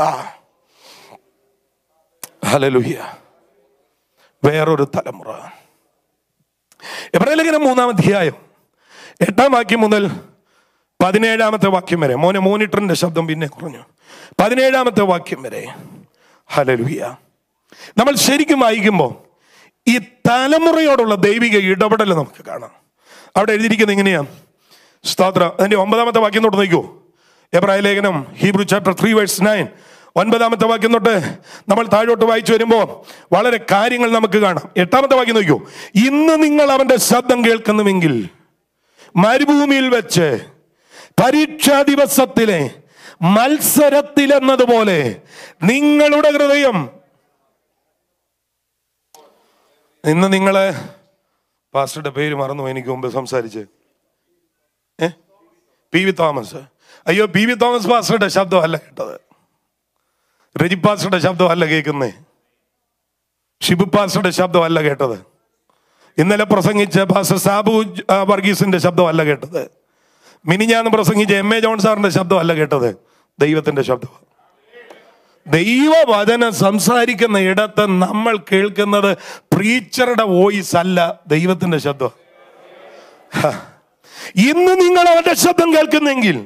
ഹലലുയ്യ വേറൊരു തലമുറ എബ്രാഹിം മൂന്നാം അധ്യായം എട്ടാം വാക്യം മുതൽ പതിനേഴാമത്തെ വാക്യം വരെ മോനെ മോണിറ്ററിന്റെ ശബ്ദം പിന്നെ കുറഞ്ഞു പതിനേഴാമത്തെ വാക്യം വരെ ഹലലുയ്യ നമ്മൾ ശരിക്കും വായിക്കുമ്പോൾ ഈ തലമുറയോടുള്ള ദൈവിക ഇടപെടൽ നമുക്ക് കാണാം അവിടെ എഴുതിയിരിക്കുന്നത് എങ്ങനെയാ സ്തോത്ര അതിന്റെ ഒമ്പതാമത്തെ വാക്യം തൊട്ട് നോക്കൂ എബ്രായ ലേഖനം Hebrew chapter three verse nine ഒൻപതാമത്തെ വാക്യം തൊട്ട് നമ്മൾ താഴോട്ട് വായിച്ചു വരുമ്പോൾ വളരെ കാര്യങ്ങൾ നമുക്ക് കാണാം എട്ടാമത്തെ വാക്യം നോക്കൂ ഇന്ന് നിങ്ങൾ അവന്റെ ശബ്ദം കേൾക്കുന്നുവെങ്കിൽ മരുഭൂമിയിൽ വെച്ച് പരീക്ഷാ ദിവസത്തിലെ മത്സരത്തിലെന്നതുപോലെ നിങ്ങളുടെ ഹൃദയം ഇന്ന് നിങ്ങളെ പാസ്റ്ററുടെ പേര് മറന്നു എനിക്ക് മുമ്പ് സംസാരിച്ച് ഏ പി വി തോമസ് അയ്യോ പി വി തോമസ് പാസ്റ്ററുടെ ശബ്ദമല്ല കേട്ടത് റെജി പാസ്റ്ററുടെ ശബ്ദമല്ല കേൾക്കുന്നേ ഷിബു പാസ്റ്ററുടെ ശബ്ദമല്ല കേട്ടത് ഇന്നലെ പ്രസംഗിച്ച പാസ്റ്റർ സാബു ആ, വർഗീസിന്റെ ശബ്ദമല്ല കേട്ടത് മിനിഞ്ഞാന്ന് പ്രസംഗിച്ച എം എ ജോൺ സാറിന്റെ ശബ്ദമല്ല കേട്ടത് ദൈവത്തിന്റെ ശബ്ദം ദൈവവചനം സംസാരിക്കുന്ന ഇടത്ത് നമ്മൾ കേൾക്കുന്നത് പ്രീച്ചറുടെ വോയിസ് അല്ല ദൈവത്തിന്റെ ശബ്ദം ഹ. ഇന്ന് നിങ്ങൾ അവന്റെ ശബ്ദം കേൾക്കുന്നെങ്കിൽ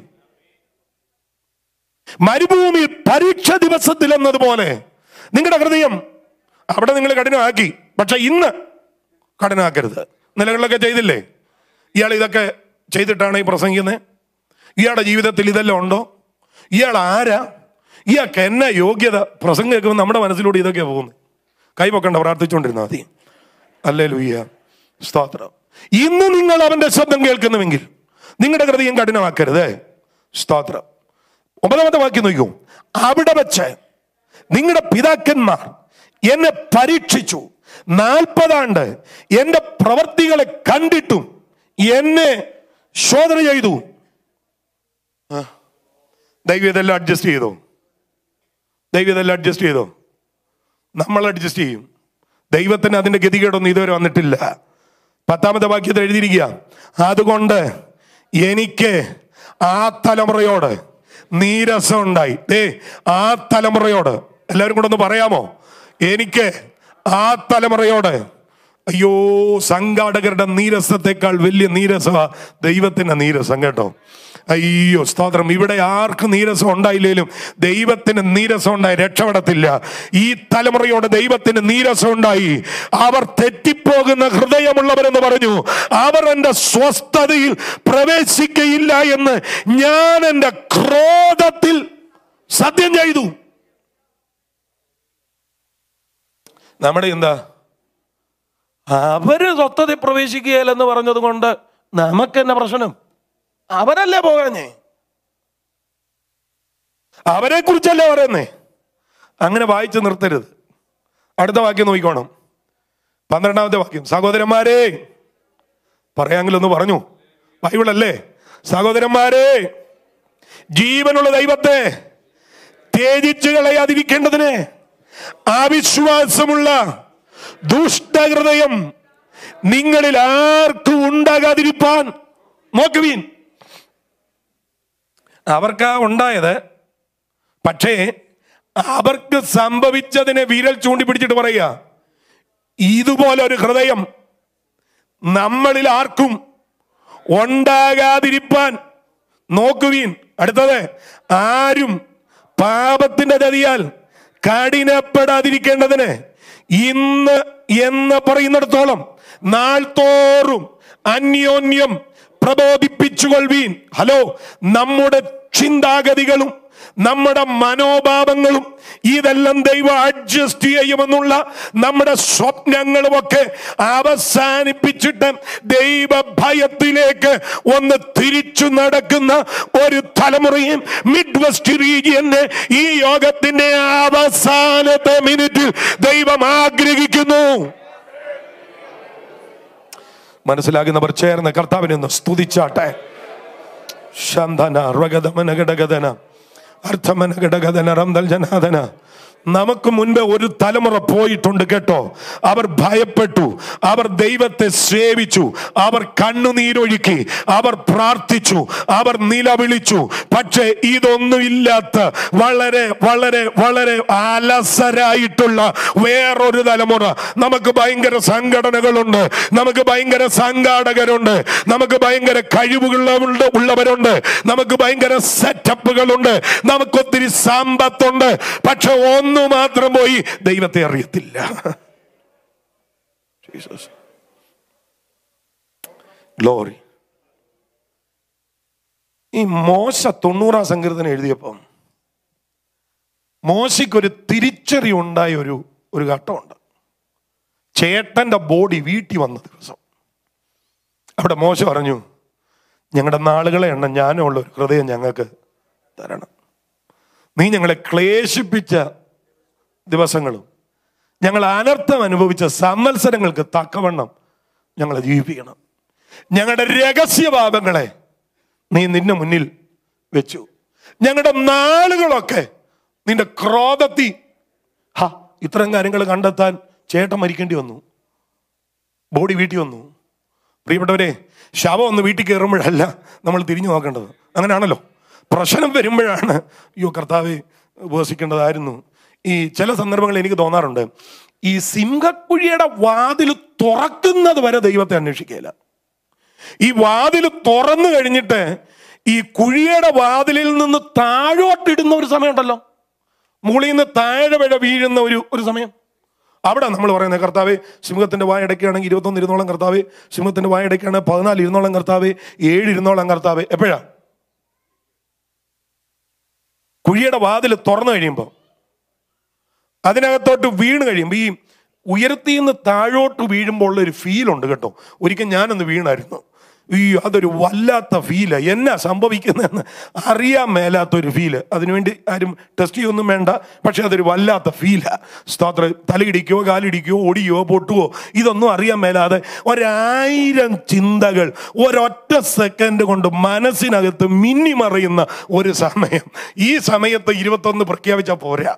മരുഭൂമി പരീക്ഷ ദിവസത്തിൽ എന്നതുപോലെ നിങ്ങളുടെ ഹൃദയം അവിടെ നിങ്ങൾ കഠിനമാക്കി പക്ഷെ ഇന്ന് കഠിനമാക്കരുത് നിലകളിലൊക്കെ ചെയ്തില്ലേ ഇയാൾ ഇതൊക്കെ ചെയ്തിട്ടാണ് ഈ പ്രസംഗിക്കുന്നത് ഇയാളുടെ ജീവിതത്തിൽ ഇതെല്ലാം ഉണ്ടോ ഇയാൾ ആരാ ഇയാൾക്ക് എന്നാ യോഗ്യത പ്രസംഗം കേൾക്കുമ്പോൾ നമ്മുടെ മനസ്സിലൂടെ ഇതൊക്കെ പോകുന്നത് കൈപൊക്കണ്ട പ്രാർത്ഥിച്ചുകൊണ്ടിരുന്നാൽ മതി അല്ലേ ലൂയ്യ സ്തോത്രം ഇന്ന് നിങ്ങൾ അവന്റെ ശബ്ദം കേൾക്കുന്നുവെങ്കിൽ നിങ്ങളുടെ ഹൃദയം കഠിനമാക്കരുത് സ്തോത്രം ഒമ്പതാമത്തെ വാക്യം നോക്കൂ അവിടെ വെച്ച് നിങ്ങളുടെ പിതാക്കന്മാർ എന്നെ പരീക്ഷിച്ചു നാൽപ്പതാണ്ട് എന്റെ പ്രവർത്തികളെ കണ്ടിട്ടും എന്നെ ശോധന ചെയ്തു ആ. ദൈവം ഇതെല്ലാം അഡ്ജസ്റ്റ് ചെയ്തോ ദൈവം ഇതെല്ലാം അഡ്ജസ്റ്റ് ചെയ്തോ നമ്മൾ അഡ്ജസ്റ്റ് ചെയ്യും ദൈവത്തിന് അതിന്റെ ഗതികേടൊന്നും ഇതുവരെ വന്നിട്ടില്ല പത്താമത്തെ വാക്യത്തിൽ എഴുതിയിരിക്കുക അതുകൊണ്ട് എനിക്ക് ആ തലമുറയോട് നീരസം ഉണ്ടായി ദേ ആ തലമുറയോട് എല്ലാവരും കൂടെ ഒന്ന് പറയാമോ എനിക്ക് ആ തലമുറയോട് അയ്യോ സംഘാടകരുടെ നീരസത്തെക്കാൾ വലിയ നീരസ ദൈവത്തിന്റെ നീരസം കേട്ടോ അയ്യോ സ്തോത്രം ഇവിടെ ആർക്ക് നീരസം ഉണ്ടായില്ലേലും ദൈവത്തിന് നീരസം ഉണ്ടായി രക്ഷപ്പെടത്തില്ല ഈ തലമുറയോട് ദൈവത്തിന് നീരസം ഉണ്ടായി അവർ തെറ്റിപ്പോകുന്ന ഹൃദയമുള്ളവരെന്ന് പറഞ്ഞു അവർ എൻ്റെ സ്വസ്ഥതയിൽ പ്രവേശിക്കയില്ല എന്ന് ഞാൻ എൻ്റെ ക്രോധത്തിൽ സത്യം ചെയ്തു നമ്മുടെ എന്താ അവര് സ്വസ്ഥത പ്രവേശിക്കുകയില്ലെന്ന് പറഞ്ഞത് കൊണ്ട് നമുക്ക് തന്നെ പ്രശ്നം അവരല്ലേ പോകാഞ്ഞേ അവരെ കുറിച്ചല്ലേ പറയുന്നേ അങ്ങനെ വായിച്ചു നിർത്തരുത് അടുത്ത വാക്യം നോക്കിക്കോണം പന്ത്രണ്ടാമത്തെ വാക്യം സഹോദരന്മാരെ പറയാങ്കിലൊന്ന് പറഞ്ഞു ബൈബിളല്ലേ സഹോദരന്മാരെ ജീവനുള്ള ദൈവത്തെ തേജിച്ചു കളയാതിരിക്കേണ്ടതിന് അവിശ്വാസമുള്ള ദുഷ്ടഹൃദയം നിങ്ങളിൽ ആർക്കും ഉണ്ടാകാതിരിപ്പാൻ നോക്കുവീൻ അവർക്കാ ഉണ്ടായത് പക്ഷേ അവർക്ക് സംഭവിച്ചതിനെ വിരൽ ചൂണ്ടിപ്പിടിച്ചിട്ട് പറയുക ഇതുപോലെ ഒരു ഹൃദയം നമ്മളിൽ ആർക്കും ഉണ്ടാകാതിരിപ്പാൻ നോക്കുവീൻ അടുത്തത് ആരും പാപത്തിന്റെ ചതിയാൽ കഠിനപ്പെടാതിരിക്കേണ്ടതിന് ഇന്ന് എന്ന് പറയുന്നിടത്തോളം നാൾ തോറും അന്യോന്യം പ്രബോധിപ്പിച്ചുകൊള്ളുവീൻ ഹലോ നമ്മുടെ ചിന്താഗതികളും നമ്മുടെ മനോഭാവങ്ങളും ഇതെല്ലാം ദൈവം അഡ്ജസ്റ്റ് ചെയ്യുമെന്നുള്ള നമ്മുടെ സ്വപ്നങ്ങളുമൊക്കെ അവസാനിപ്പിച്ചിട്ട് ദൈവ ഭയത്തിലേക്ക് ഒന്ന് തിരിച്ചു നടക്കുന്ന ഒരു തലമുറയും മിഡ് വെസ്റ്റ് റീജിയന് ഈ യോഗത്തിന്റെ അവസാനത്തെ മിനിറ്റിൽ ദൈവം ആഗ്രഹിക്കുന്നു മനസ്സിലാകുന്നവർ ചേർന്ന് കർത്താവിനെ ഒന്ന് സ്തുതിച്ചാട്ടെ ശന്തന റഗതമന ഘടകതന അർത്ഥമന ഘടകതന റംദൽ ജനാദന നമുക്ക് മുൻപേ ഒരു തലമുറ പോയിട്ടുണ്ട് കേട്ടോ അവർ ഭയപ്പെട്ടു അവർ ദൈവത്തെ സേവിച്ചു അവർ കണ്ണുനീരൊഴുക്കി അവർ പ്രാർത്ഥിച്ചു അവർ നിലവിളിച്ചു പക്ഷേ ഇതൊന്നും ഇല്ലാത്ത വളരെ വളരെ വളരെ അലസരായിട്ടുള്ള വേറൊരു തലമുറ നമുക്ക് ഭയങ്കര സംഘടനകളുണ്ട് നമുക്ക് ഭയങ്കര സംഘാടകരുണ്ട് നമുക്ക് ഭയങ്കര കഴിവുകളുണ്ട് ഉള്ളവരുണ്ട് നമുക്ക് ഭയങ്കര സെറ്റപ്പുകളുണ്ട് നമുക്കൊത്തിരി സമ്പത്തുണ്ട് പക്ഷെ ഒന്നു മാത്രം പോയി ദൈവത്തെ അറിയത്തില്ല ഗ്ലോറി ഈ മോശ തൊണ്ണൂറാം സങ്കീർത്തനം എഴുതിയപ്പം മോശയ്ക്കൊരു തിരിച്ചറി ഉണ്ടായ ഒരു ഒരു ഘട്ടമുണ്ട് ചേട്ടന്റെ ബോഡി വീട്ടിൽ വന്ന ദിവസം അവിടെ മോശ പറഞ്ഞു ഞങ്ങളുടെ നാളുകളെ എണ്ണം ഞാനുള്ള ഒരു ഹൃദയം ഞങ്ങൾക്ക് തരണം നീ ഞങ്ങളെ ക്ലേശിപ്പിച്ച ദിവസങ്ങളും ഞങ്ങൾ അനർത്ഥം അനുഭവിച്ച സംവത്സരങ്ങൾക്ക് തക്കവണ്ണം ഞങ്ങളെ ജീവിപ്പിക്കണം ഞങ്ങളുടെ രഹസ്യഭാവങ്ങളെ നീ നിന്റെ മുന്നിൽ വെച്ചു ഞങ്ങളുടെ നാളുകളൊക്കെ നിന്റെ ക്രോധത്തി ഹാ ഇത്തരം കാര്യങ്ങൾ കണ്ടെത്താൻ ചേട്ടൻ മരിക്കേണ്ടി വന്നു ബോഡി വീട്ടിൽ വന്നു പ്രിയപ്പെട്ടവരെ ശവം ഒന്ന് വീട്ടിൽ കയറുമ്പോഴല്ല നമ്മൾ തിരിഞ്ഞു നോക്കേണ്ടത് അങ്ങനെയാണല്ലോ പ്രശ്നം വരുമ്പോഴാണ് അയ്യോ കർത്താവെ ഉപവസിക്കേണ്ടതായിരുന്നു ഈ ചില സന്ദർഭങ്ങളിൽ എനിക്ക് തോന്നാറുണ്ട് ഈ സിംഹക്കുഴിയുടെ വാതിൽ തുറക്കുന്നത് വരെ ദൈവത്തെ അന്വേഷിക്കുകയില്ല ഈ വാതിൽ തുറന്നു കഴിഞ്ഞിട്ട് ഈ കുഴിയുടെ വാതിലിൽ നിന്ന് താഴോട്ടിടുന്ന ഒരു സമയമുണ്ടല്ലോ മുകളിൽ നിന്ന് താഴെ വിഴ വീഴുന്ന ഒരു ഒരു സമയം അവിടെ നമ്മൾ പറയുന്നത് കർത്താവ് സിംഹത്തിന്റെ വായ അടയ്ക്കുകയാണെങ്കിൽ ഇരുപത്തൊന്ന് ഇരുന്നോളം കർത്താവ് സിംഹത്തിന്റെ വായ അടയ്ക്കുകയാണെങ്കിൽ പതിനാല് ഇരുന്നോളം കർത്താവ് ഏഴ് ഇരുന്നോളം കർത്താവ് എപ്പോഴാ കുഴിയുടെ വാതിൽ തുറന്നു കഴിയുമ്പോൾ അതിനകത്തോട്ട് വീണ് കഴിയുമ്പോൾ ഈ ഉയരത്തിൽ നിന്ന് താഴോട്ട് വീഴുമ്പോൾ ഉള്ള ഒരു ഫീൽ ഉണ്ട് കേട്ടോ ഒരിക്കൽ ഞാനൊന്ന് വീണായിരുന്നു ഈ അതൊരു വല്ലാത്ത ഫീല് എന്നാ സംഭവിക്കുന്നതെന്ന് അറിയാൻ മേലാത്തൊരു ഫീല് അതിനുവേണ്ടി ആരും ടെസ്റ്റ് ചെയ്യൊന്നും വേണ്ട പക്ഷെ അതൊരു വല്ലാത്ത ഫീലാ സ്തോത്ര തലയിടിക്കോ കാലിടിക്കോ ഓടിയോ പൊട്ടുവോ ഇതൊന്നും അറിയാൻ മേലാതെ ഒരായിരം ചിന്തകൾ ഒരൊറ്റ സെക്കൻഡ് കൊണ്ട് മനസ്സിനകത്ത് മിന്നിമറിയുന്ന ഒരു സമയം ഈ സമയത്ത് ഇരുപത്തൊന്ന് പ്രഖ്യാപിച്ചാൽ പോരാ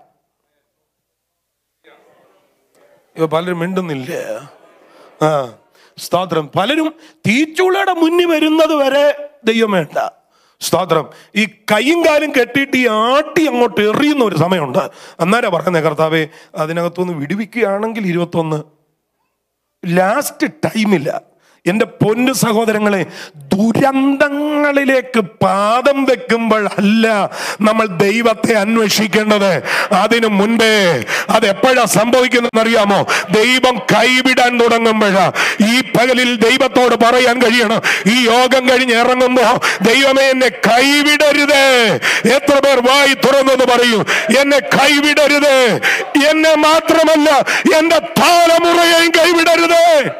ഇവ പലരും മിണ്ടുന്നില്ല ആ സ്തോത്രം പലരും തീച്ചുളയുടെ മുന്നിൽ വരുന്നത് വരെ ദൈവം വേണ്ട സ്തോത്രം ഈ കൈയും കാലും കെട്ടിയിട്ട് ഈ ആട്ടി അങ്ങോട്ട് എറിയുന്ന ഒരു സമയമുണ്ട് അന്നേരം പറയുന്നത് കർത്താവെ അതിനകത്തൊന്ന് വിടുവിക്കുകയാണെങ്കിൽ ഇരുപത്തൊന്ന് ലാസ്റ്റ് ടൈമില്ല എൻ്റെ പൊന്നു സഹോദരങ്ങളെ ദുരന്തങ്ങളിലേക്ക് പാദം വെക്കുമ്പോഴല്ല നമ്മൾ ദൈവത്തെ അന്വേഷിക്കേണ്ടത് അതിനു മുൻപേ അത് എപ്പോഴാ സംഭവിക്കുന്നതെന്ന് അറിയാമോ ദൈവം കൈവിടാൻ തുടങ്ങുമ്പോഴാ ഈ പകലിൽ ദൈവത്തോട് പറയാൻ കഴിയണം ഈ യോഗം കഴിഞ്ഞ് ഇറങ്ങുമ്പോ ദൈവമേ എന്നെ കൈവിടരുത് എത്ര പേർ വായി തുറന്നെന്ന് പറയൂ എന്നെ കൈവിടരുത് എന്നെ മാത്രമല്ല എന്റെ തലമുറയെയും കൈവിടരുത്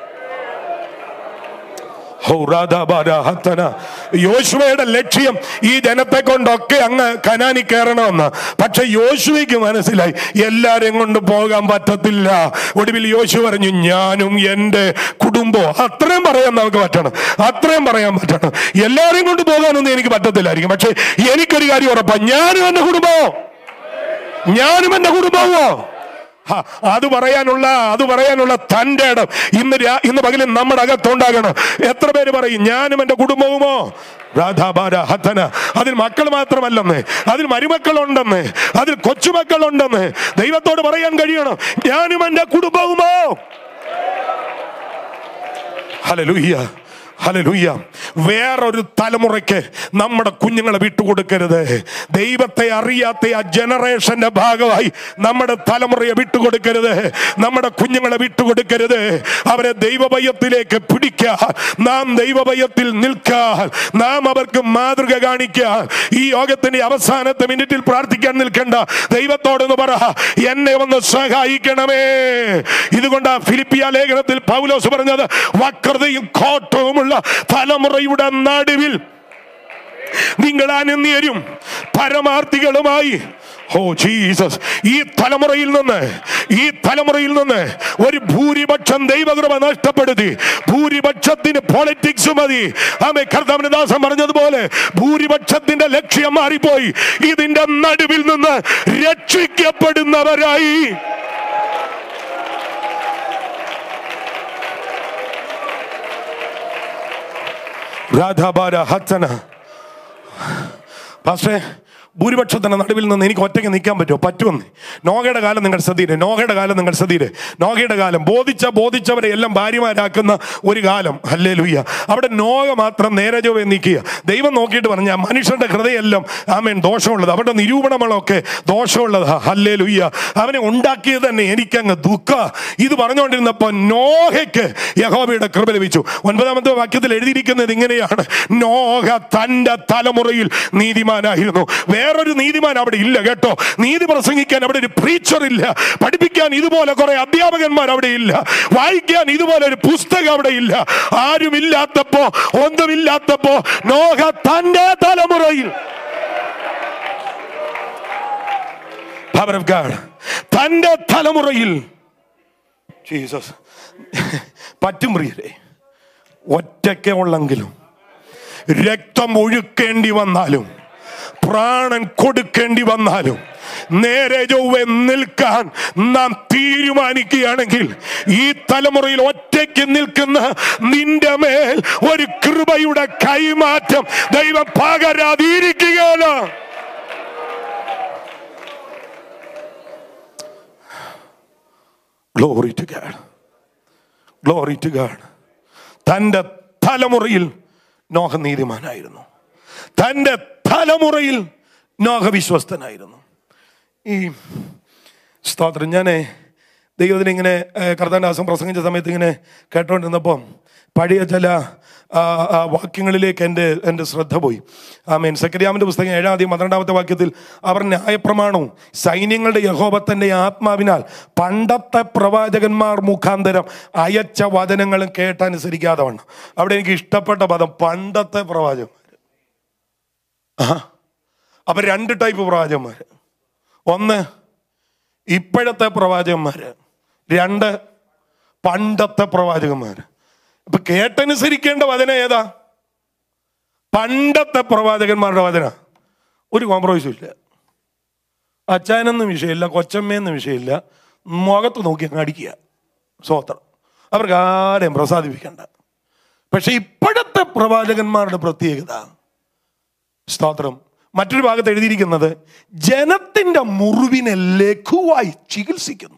ഹോ, രാധാബാര ഹത്തന. യോശുവയുടെ ലക്ഷ്യം ഈ ജനത്തെ കൊണ്ടൊക്കെ അങ്ങ് കനാനി കയറണമെന്ന് പക്ഷെ യോശുവയ്ക്ക് മനസ്സിലായി എല്ലാരെയും കൊണ്ട് പോകാൻ പറ്റത്തില്ല ഒടുവിൽ യോശു പറഞ്ഞു ഞാനും എൻ്റെ കുടുംബവും അത്രയും പറയാൻ നമുക്ക് പറ്റണം അത്രയും പറയാൻ പറ്റണം എല്ലാരെയും കൊണ്ട് പോകാനൊന്നും എനിക്ക് പറ്റത്തില്ലായിരിക്കും പക്ഷെ എനിക്കൊരു കാര്യം ഉറപ്പാ ഞാനും എൻ്റെ കുടുംബവും ഞാനും എൻ്റെ കുടുംബവുമോ ഹ, അത് പറയാനുള്ള അത് പറയാനുള്ള തൻ്റെ ഇടം ഇന്ന് രാ- ഇന്ന് പകലും നമ്മുടെ അകത്തുണ്ടാകണം എത്ര പേര് പറയും ഞാനും എൻ്റെ കുടുംബവുമോ രാധാബാര ഹത്തന അതിൽ മക്കൾ മാത്രമല്ലെന്ന് അതിൽ മരുമക്കളുണ്ടെന്ന് അതിൽ കൊച്ചുമക്കളുണ്ടെന്ന് ദൈവത്തോട് പറയാൻ കഴിയണം ഞാനും എൻ്റെ കുടുംബവുമോ ഹലലുയ്യ ഹലലുയ്യ വേറൊരു തലമുറയ്ക്ക് നമ്മുടെ കുഞ്ഞുങ്ങളെ വിട്ടുകൊടുക്കരുത് ദൈവത്തെ അറിയാത്ത ആ ജനറേഷന്റെ ഭാഗമായി നമ്മുടെ തലമുറയെ വിട്ടുകൊടുക്കരുത് നമ്മുടെ കുഞ്ഞുങ്ങളെ വിട്ടുകൊടുക്കരുത് അവരെ ദൈവഭയത്തിലേക്ക് പിടിക്കാൻ നാം ദൈവഭയത്തിൽ നിൽക്കാൻ നാം അവർക്ക് മാതൃക കാണിക്കാൻ ഈ യോഗത്തിന്റെ അവസാനത്തെ മിനിറ്റിൽ പ്രാർത്ഥിക്കാൻ നിൽക്കണ്ട ദൈവത്തോടൊന്ന് പറ എന്നെ ഒന്ന് സഹായിക്കണമേ ഇതുകൊണ്ട് ഫിലിപ്പിയ ലേഖനത്തിൽ പൗലോസ് പറഞ്ഞത് വക്രതയും കോട്ടവുമുള്ള തലമുറയുടെ നടുവിൽ നിങ്ങൾ അനന്യരും പരമാർത്ഥികളുമായി ഓ ജീസസ് ഈ തലമുറയിൽ നിന്ന് ഈ തലമുറയിൽ നിന്ന് ഒരു ഭൂരിപക്ഷം ദൈവകൃപ നഷ്ടപ്പെടുത്തി ഭൂരിപക്ഷത്തിന് പൊളിറ്റിക്സ് മതി ആമേ കർത്താവിന് ദാസം പറഞ്ഞതുപോലെ ഭൂരിപക്ഷത്തിന്റെ ലക്ഷ്യം മാറിപ്പോയി ഇതിന്റെ നടുവിൽ നിന്ന് രക്ഷിക്കപ്പെടുന്നവരായി രാധാബാര ഹത്തന പക്ഷേ ഭൂരിപക്ഷത്തിന്റെ നടുവിൽ നിന്ന് എനിക്ക് ഒറ്റയ്ക്ക് നിൽക്കാൻ പറ്റുമോ പറ്റുമെന്ന് നോഗയുടെ കാലം നിങ്ങൾ ശ്രദ്ധീരെ നോഗയുടെ കാലം നിങ്ങൾ ശ്രദ്ധീരെ നോഗയുടെ കാലം ബോധിച്ച ബോധിച്ചവരെ എല്ലാം ഭാര്യമാരാക്കുന്ന ഒരു കാലം അല്ലേ ലുയ്യ അവിടെ നോഗ മാത്രം നേരെ ചൊവ്വേ നിൽക്കുക ദൈവം നോക്കിയിട്ട് പറഞ്ഞ മനുഷ്യന്റെ ഹൃദയമെല്ലാം ആമേൻ ദോഷമുള്ളത് അവരുടെ നിരൂപണങ്ങളൊക്കെ ദോഷമുള്ളതാ അല്ലേ ലുയ്യ അവനെ ഉണ്ടാക്കിയത് തന്നെ എനിക്കങ്ങ് ദുഃഖ ഇത് പറഞ്ഞുകൊണ്ടിരുന്നപ്പോൾ നോഹയ്ക്ക് യഹോവയുടെ കൃപ ലഭിച്ചു ഒൻപതാമത്തെ വാക്യത്തിൽ എഴുതിയിരിക്കുന്നത് ഇങ്ങനെയാണ് നോഹ തന്റെ തലമുറയിൽ നീതിമാനായിരുന്നു വേറൊരു നീതിമാൻ അവിടെ ഇല്ല കേട്ടോ നീതി പ്രസംഗിക്കാൻ അവിടെ ഒരു പ്രീച്ചർ ഇല്ല പഠിപ്പിക്കാൻ ഇതുപോലെ കുറെ അധ്യാപകന്മാർ അവിടെ ഇല്ല വായിക്കാൻ ഇതുപോലെ ഒരു പുസ്തകം അവിടെ ഇല്ല ആരുമില്ലാത്തപ്പോ ഒന്നുമില്ലാത്തപ്പോ നോഹ തന്റെ തലമുറയിൽ Power of God. തന്റെ തലമുറയിൽ ജീസസ് പറ്റും പ്രിയരെ ഒറ്റയ്ക്ക് ഉള്ളെങ്കിലും രക്തം ഒഴുക്കേണ്ടി വന്നാലും പ്രാണൻ കൊടുക്കേണ്ടി വന്നാലും നേരെ ചൊവ്വെ നിൽക്കാൻ നാം തീരുമാനിക്കുകയാണെങ്കിൽ ഈ തലമുറയിൽ ഒറ്റയ്ക്ക് നിൽക്കുന്ന നിന്റെ മേൽ ഒരു കൃപയുടെ കൈമാറ്റം ദൈവം പകരാതിരിക്കുകയല്ല glory to God glory to God തൻ്റെ തലമുറയിൽ നോഹ നീതിമാനായിരുന്നു തൻ്റെ തലമുറയിൽ നോഹ വിശ്വസ്തനായിരുന്നു ഈ സ്തോത്രം ഞാൻ ദൈവത്തിന് ഇങ്ങനെ കർത്താനാസം പ്രസംഗിച്ച സമയത്ത് ഇങ്ങനെ കേട്ടോണ്ടിരുന്നപ്പോൾ പഴയ ചില ആ, ആ, വാക്യങ്ങളിലേക്ക് എൻ്റെ എൻ്റെ ശ്രദ്ധ പോയി ആമേൻ സക്രിയാമിൻ്റെ പുസ്തകം ഏഴാം തീയതി പന്ത്രണ്ടാമത്തെ വാക്യത്തിൽ അവർ ന്യായപ്രമാണവും സൈന്യങ്ങളുടെ യഹോബത്തൻ്റെ ആത്മാവിനാൽ പണ്ടത്തെ പ്രവാചകന്മാർ മുഖാന്തരം അയച്ച വചനങ്ങളും കേട്ടനുസരിക്കാതെ വണ്ണം അവിടെ എനിക്ക് ഇഷ്ടപ്പെട്ട പദം പണ്ടത്തെ പ്രവാചകന്മാർ ആ അപ്പം രണ്ട് ടൈപ്പ് പ്രവാചകന്മാർ ഒന്ന് ഇപ്പോഴത്തെ പ്രവാചകന്മാര് രണ്ട് പണ്ടത്തെ പ്രവാചകന്മാർ ഇപ്പൊ കേട്ടനുസരിക്കേണ്ട വചന ഏതാ പണ്ടത്തെ പ്രവാചകന്മാരുടെ വചന ഒരു കോംപ്രമൈസും ഇല്ല അച്ചാനൊന്നും വിഷയമില്ല കൊച്ചമ്മയെന്നും വിഷയമില്ല മുഖത്ത് നോക്കി അങ്ങ് അടിക്കുക സ്വോത്രം അവർക്ക് ആരെയും പ്രസാദിപ്പിക്കണ്ട പക്ഷെ ഇപ്പോഴത്തെ പ്രവാചകന്മാരുടെ പ്രത്യേകത സ്തോത്രം മറ്റൊരു ഭാഗത്ത് എഴുതിയിരിക്കുന്നത് ജനത്തിന്റെ മുറിവിനെ ലഘുവായി ചികിത്സിക്കുന്നു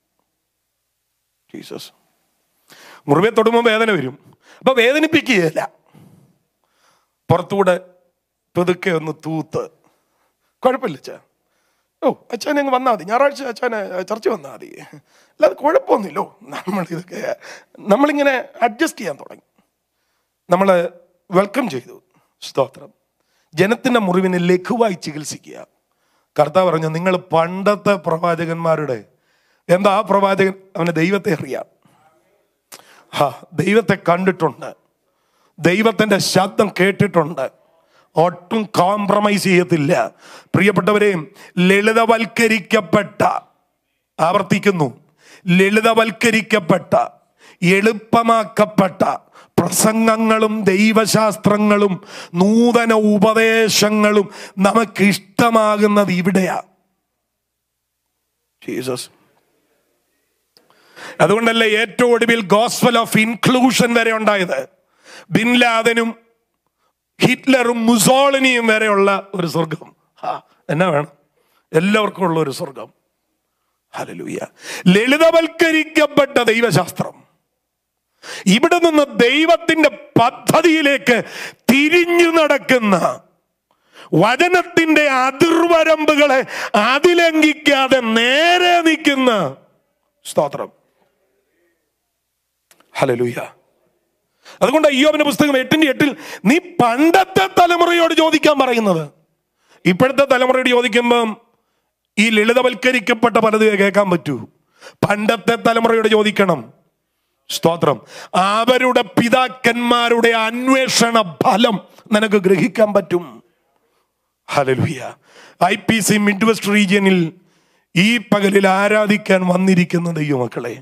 ജീസസ് മുറിവെ തൊടുമ്പോൾ വേദന വരും അപ്പൊ വേദനിപ്പിക്കുകയല്ല പുറത്തൂടെ പെതുക്കെ ഒന്ന് തൂത്ത് കുഴപ്പമില്ല അച്ഛാ ഓ അച്ഛനെ അങ്ങ് വന്നാൽ മതി ഞായറാഴ്ച അച്ഛനെ ചർച്ച വന്നാൽ മതി അല്ലാതെ കുഴപ്പമൊന്നുമില്ലോ നമ്മൾ ഇതൊക്കെ നമ്മളിങ്ങനെ അഡ്ജസ്റ്റ് ചെയ്യാൻ തുടങ്ങി നമ്മൾ വെൽക്കം ചെയ്തു സ്തോത്രം ജനത്തിൻ്റെ മുറിവിനെ ലഘുവായി ചികിത്സിക്കുക കർത്താവ് പറഞ്ഞു നിങ്ങൾ പണ്ടത്തെ പ്രവാചകന്മാരുടെ എന്താ ആ പ്രവാചകൻ അവന് ദൈവത്തെ അറിയാം ഹാ ദൈവത്തെ കണ്ടിട്ടുണ്ട് ദൈവത്തിൻ്റെ ശബ്ദം കേട്ടിട്ടുണ്ട് ഒട്ടും കോംപ്രമൈസ് ചെയ്യത്തില്ല പ്രിയപ്പെട്ടവരെ ലളിതവൽക്കരിക്കപ്പെട്ട ആവർത്തിക്കുന്നു ലളിതവൽക്കരിക്കപ്പെട്ട എളുപ്പമാക്കപ്പെട്ട പ്രസംഗങ്ങളും ദൈവശാസ്ത്രങ്ങളും നൂതന ഉപദേശങ്ങളും നമുക്ക് ഇഷ്ടമാകുന്നത് ഇവിടെയാ ജീസസ് അതുകൊണ്ടല്ലേ ഏറ്റവും ഒടുവിൽ ഗോസ്വൽ ഓഫ് ഇൻക്ലൂഷൻ വരെ ഉണ്ടായത് ബിൻ ലാദനും ഹിറ്റ്ലറും മുസോളിനിയും വരെയുള്ള ഒരു സ്വർഗം ഹാ എന്നാ വേണം എല്ലാവർക്കും ഉള്ള ഒരു സ്വർഗം ഹലലൂയ ലളിതവൽക്കരിക്കപ്പെട്ട ദൈവശാസ്ത്രം ഇവിടെ നിന്ന് ദൈവത്തിന്റെ പദ്ധതിയിലേക്ക് തിരിഞ്ഞു നടക്കുന്ന വചനത്തിന്റെ അതിർവരമ്പുകളെ അതിലംഘിക്കാതെ നേരെ നിൽക്കുന്ന സ്തോത്രം ഹലലൂയ അതുകൊണ്ട് അയ്യോബിന്റെ പുസ്തകം എട്ടിന്റെ എട്ടിൽ നീ പണ്ടത്തെ തലമുറയോട് ചോദിക്കാൻ പറയുന്നത് ഇപ്പോഴത്തെ തലമുറയോട് ചോദിക്കുമ്പം ഈ ലളിതവൽക്കരിക്കപ്പെട്ട പലത് കേൾക്കാൻ പറ്റൂ പണ്ടത്തെ തലമുറയോട് ചോദിക്കണം സ്തോത്രം അവരുടെ പിതാക്കന്മാരുടെ അന്വേഷണ ഫലം നിനക്ക് ഗ്രഹിക്കാൻ പറ്റും ഹലലുയ I P C mid west റീജിയനിൽ ഈ പകലിൽ ആരാധിക്കാൻ വന്നിരിക്കുന്ന ദൈവമക്കളെ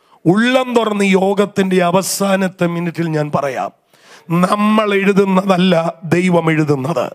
ഉള്ളം തുറന്ന് യോഗത്തിന്റെ അവസാനത്തെ മിനിറ്റിൽ ഞാൻ പറയാം നമ്മൾ എഴുതുന്നതല്ല ദൈവം എഴുതുന്നത്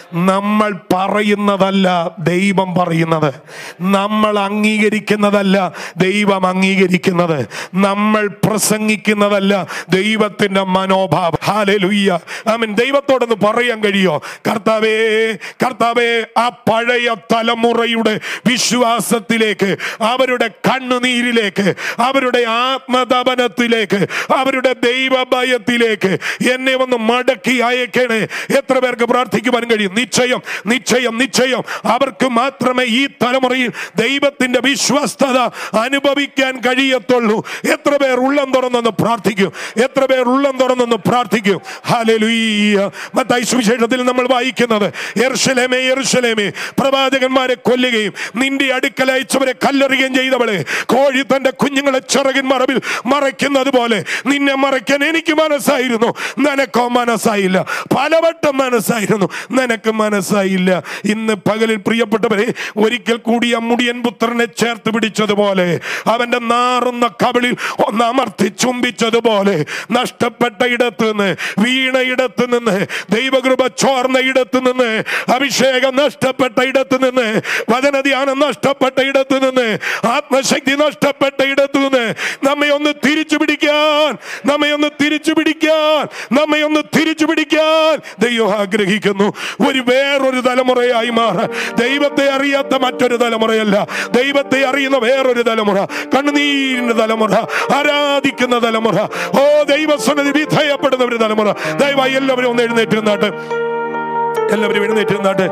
നമ്മൾ പറയുന്നതല്ല ദൈവം പറയുന്നത് നമ്മൾ അംഗീകരിക്കുന്നതല്ല ദൈവം അംഗീകരിക്കുന്നത് നമ്മൾ പ്രസംഗിക്കുന്നതല്ല ദൈവത്തിന്റെ മനോഭാവം ഹാലലുയ്യ ആമൻ ദൈവത്തോടൊന്ന് പറയാൻ കഴിയോ കർത്താവേ കർത്താവേ ആ പഴയ തലമുറയുടെ വിശ്വാസത്തിലേക്ക് അവരുടെ കണ്ണുനീരിലേക്ക് അവരുടെ ആത്മതപനത്തിലേക്ക് അവരുടെ ദൈവഭയത്തിലേക്ക് എന്നെ ഒന്ന് മടക്കി അയക്കണേ എത്ര പേർക്ക് പ്രാർത്ഥിക്കുവാൻ കഴിയും നിശ്ചയം നിശ്ചയം നിശ്ചയം അവർക്ക് മാത്രമേ ഈ തലമുറയിൽ ദൈവത്തിന്റെ വിശ്വസ്തത അനുഭവിക്കാൻ കഴിയത്തുള്ളൂ എത്ര പേർ ഉള്ളം തുറന്നൊന്ന് പ്രാർത്ഥിക്കും എത്ര പേർ ഉള്ളം തുറന്നൊന്ന് പ്രാർത്ഥിക്കും ഹാലലുയ്യ മത്തായി സുവിശേഷത്തിൽ നമ്മൾ വായിക്കുന്നത് എർഷലേമേ എർഷലേമേ പ്രവാചകന്മാരെ കൊല്ലുകയും നിന്റെ അടുക്കൽ അയച്ചവരെ കല്ലെറിയുകയും ചെയ്തവളെ കോഴി തന്റെ കുഞ്ഞുങ്ങളെ ചിറകിൻ മറവിൽ മറയ്ക്കുന്നത് പോലെ നിന്നെ മറയ്ക്കാൻ എനിക്ക് മനസ്സായിരുന്നു നിനക്കോ മനസ്സായില്ല പലവട്ടം മനസ്സായിരുന്നു നിനക്ക് മനസ്സായില്ല ഇന്ന് പകലിൽ പ്രിയപ്പെട്ടവരെ ഒരിക്കൽ കൂടി ആ മുടിയൻ പുത്രനെ ചേർത്ത് പിടിച്ചതുപോലെ അവന്റെ നാറുന്ന കവിളിൽ ഒന്ന് അമർത്തി ചുംബിച്ചതുപോലെ നഷ്ടപ്പെട്ട ഇടത്ത് നിന്ന് വീണ ഇടത്ത് നിന്ന് ദൈവകൃപ ചോർന്ന ഇടത്ത് നിന്ന് അഭിഷേകം നഷ്ടപ്പെട്ട ഇടത്ത് നിന്ന് വചനധ്യാനം നഷ്ടപ്പെട്ട ഇടത്ത് നിന്ന് ആത്മശക്തി നഷ്ടപ്പെട്ട ഇടത്ത് നിന്ന് നമ്മെ ഒന്ന് തിരിച്ചു പിടിക്കാൻ നമ്മെ ഒന്ന് തിരിച്ചു പിടിക്കാൻ നമ്മെ ഒന്ന് തിരിച്ചു പിടിക്കാൻ ദൈവം ആഗ്രഹിക്കുന്നു ഒരു വേറൊരു തലമുറയായി മാറ ദൈവത്തെ അറിയാത്ത മറ്റൊരു തലമുറയല്ല ദൈവത്തെ അറിയുന്ന വേറൊരു തലമുറ കണ്ണുനീരിന്റെ തലമുറ ആരാധിക്കുന്ന തലമുറ ഓ ദൈവസ്വനതി വിധേയപ്പെടുന്ന ഒരു തലമുറ ദയവായി എല്ലാവരും ഒന്ന് എഴുന്നേറ്റ് നിന്നാട്ട് എല്ലാവരും എഴുന്നേറ്റ്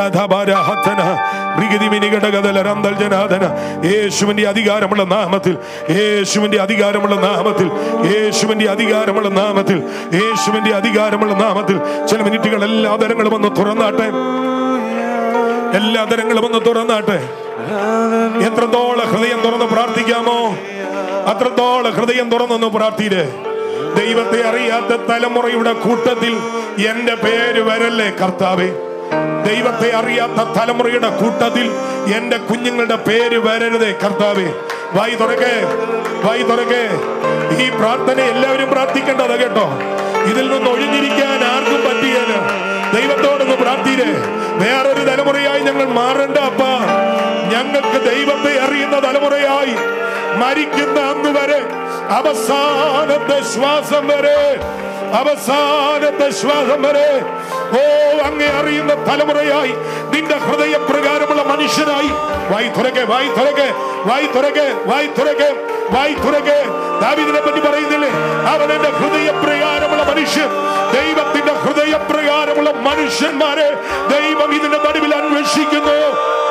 യേശുവിന്റെ അധികാരമുള്ള നാമത്തിൽ യേശുവിന്റെ അധികാരമുള്ള നാമത്തിൽ യേശുവിന്റെ അധികാരമുള്ള നാമത്തിൽ യേശുവിന്റെ അധികാരമുള്ള നാമത്തിൽ ചില മിനിറ്റുകൾ എല്ലാ തരങ്ങളും ഒന്ന് തുറന്നാട്ടെ എല്ലാ തരങ്ങളും ഒന്ന് തുറന്നാട്ടെ എത്രത്തോളം ഹൃദയം തുറന്ന് പ്രാർത്ഥിക്കാമോ അത്രത്തോളം ഹൃദയം തുറന്നൊന്ന് പ്രാർത്ഥിയില്ലേ ദൈവത്തെ അറിയാത്ത തലമുറയുടെ കൂട്ടത്തിൽ എന്റെ പേര് വരല്ലേ കർത്താവേ ദൈവത്തെ അറിയാത്ത തലമുറയുടെ കൂട്ടത്തിൽ എന്റെ കുഞ്ഞുങ്ങളുടെ പേര് വരരുതേ കർത്താവേ വായി തുറക്കേ വായി തുറക്കേ ഈ പ്രാർത്ഥന എല്ലാവരും പ്രാർത്ഥിക്കേണ്ടതാ കേട്ടോ ഇതിൽ നിന്ന് ഒഴിഞ്ഞിരിക്കാൻ ആർക്കും പറ്റിയല്ല ദൈവത്തോടൊന്ന് പ്രാർത്ഥിയില്ലേ വേറൊരു തലമുറയായി ഞങ്ങൾ മാറണ്ട അപ്പ ഞങ്ങൾക്ക് ദൈവത്തെ അറിയുന്ന തലമുറയായി മരിക്കുന്ന അന്ന് വരെ അവസാനത്തെ ശ്വാസം വരെ അവസാനത്തെ ശ്വാസം വരെ ഓ അങ്ങേ അറിയുന്ന തലമുറയായി നിന്റെ ഹൃദയപ്രകാരമുള്ള മനുഷ്യനായി വായി തുറക്കെ വായി തുറക്കെ വായി തുറക്കെ വായി തുറക്കെ വായി തുറക്കെ ദാവീദിനെ പറ്റി പറയുന്നില്ലേ അവൻ എന്റെ ഹൃദയപ്രകാരമുള്ള മനുഷ്യൻ ദൈവത്തിന്റെ ഹൃദയപ്രകാരമുള്ള മനുഷ്യന്മാരെ ദൈവം ഇതിന്റെ നടുവിൽ അന്വേഷിക്കുന്നു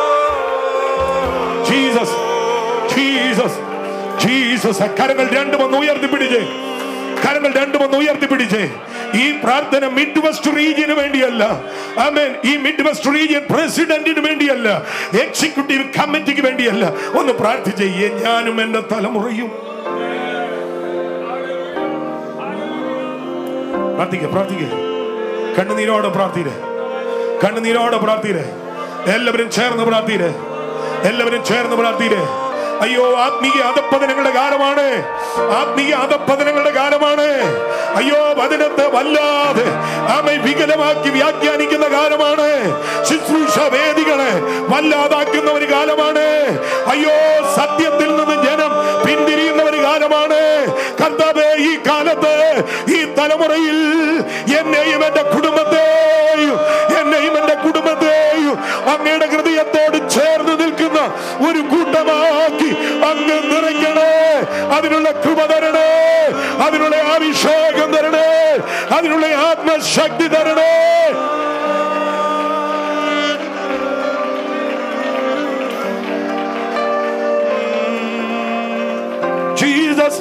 ജീസസ് ജീസസ് ജീസസ് കരങ്ങൾ രണ്ടും ഒന്ന് ഉയർത്തിപ്പിടിച്ചേ കരങ്ങൾ രണ്ടും ഒന്ന് ഉയർത്തിപ്പിടിച്ചേ ഈ പ്രാർത്ഥന മിഡ് വെസ്റ്റ് റീജിയന് വേണ്ടിയല്ല ആമേൻ ഈ മിഡ് വെസ്റ്റ് റീജിയൻ പ്രസിഡന്റിന് വേണ്ടിയല്ല എക്സിക്യൂട്ടീവ് കമ്മിറ്റിക്ക് വേണ്ടിയല്ല ഒന്ന് പ്രാർത്ഥിച്ചേ "ഏ, ഞാനും എന്റെ തലമുറയും പ്രാർത്ഥിക്ക പ്രാർത്ഥിക്ക കണ്ണുനീരോടെ പ്രാർത്ഥിരെ കണ്ണുനീരോടെ പ്രാർത്ഥിരെ എല്ലാവരും ചേർന്ന് പ്രാർത്ഥിരെ എല്ലാവരും ചേർന്ന് പ്രാർത്ഥിരെ അയ്യോ ആത്മീയ അധപ്പതനങ്ങളുടെ കാലമാണ് ആത്മീയ അധപ്പതനങ്ങളുടെ കാലമാണ് അയ്യോ വചനത്തെ വല്ലാതെ ആമെ വികലമാക്കി വ്യാഖ്യാനിക്കുന്ന കാലമാണ് ശുശ്രൂഷ വേദികളെ വല്ലാതാക്കുന്ന ഒരു കാലമാണ് അയ്യോ സത്യത്തിൽ നിന്ന് ജനം പിന്തിരിയുന്ന ഒരു കാലമാണ് കർത്താവേ ഈ കാലത്ത് ഈ തലമുറയിൽ എന്നെയും എന്റെ കുടുംബത്തെയും എന്നെയും എന്റെ കുടുംബത്തെയും അങ്ങയുടെ ഹൃദയത്തോട് ചേർന്ന് നിൽക്കുന്ന ഒരു കൂട്ടമാക്കി അങ്ങ് നിറയ്ക്കണേ അതിനുള്ള കൃപ തരണേ അതിനുള്ള അഭിഷേകം തരണേ അതിനുള്ള ആത്മശക്തി തരണേ ജീസസ്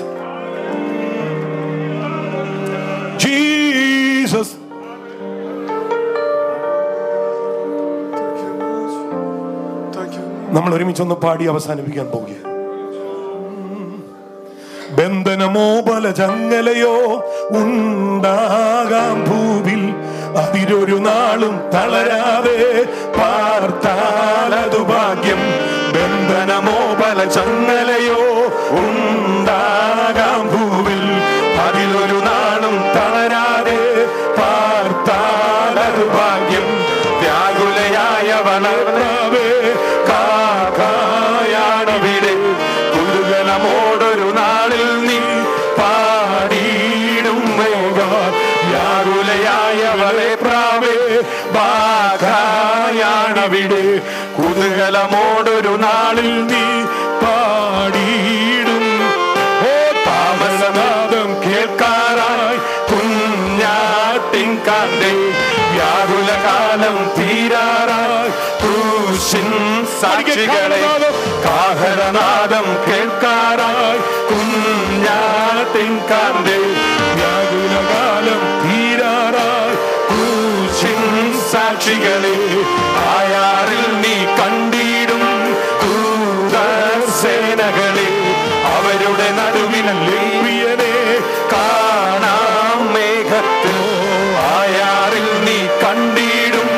ജീസസ് നമ്മൾ ഒരുമിച്ചൊന്ന് പാടി അവസാനിപ്പിക്കാൻ പോകുക ബന്ധനമോ പല ചങ്ങലയോ ഉണ്ടാകാം ഭൂവിൽ അതിരൊരു നാളും തളരാതെ പാർത്താലതു ഭാഗ്യം ബന്ധനമോ പല ചങ്ങലയോ ഉണ്ടാകാം ഭൂവിൽ അതിലൊരു നാളും തളരാതെ പാർത്താലതു ഭാഗ്യം വ്യാകുലയായ വളർന്നവേ കാക്കായാണിവിടെ കുരുകലമോടൊരു നാളിൽ നീ പാടിയിടും വേഗം വ്യാകുലയായവളെ പ്രാവേ ബാധായാണവിടെ കുതൂഹലമോടൊരു നാളിൽ നീ പാടിയിടും ഓ താമസനാദം കേൾക്കാറായി കുഞ്ഞാട്ടിൻ കാന്തേ വ്യാകുലകാലം തീരാറായി ക്രൂശിൻ സാക്ഷികളെ കാഹളനാദം കേൾക്കാറായി കുഞ്ഞാട്ടിൻ കാന്തേ വ്യാകുലകാലം തീരാറായി ക്രൂശിൻ സാക്ഷികളെ ആയാറിൽ നീ കണ്ടിടും സേനകളെ അവരുടെ നടുവിനല്ലേ പ്രിയനെ കാണാം മേഘത്തിൽ ആയാറിൽ നീ കണ്ടിടും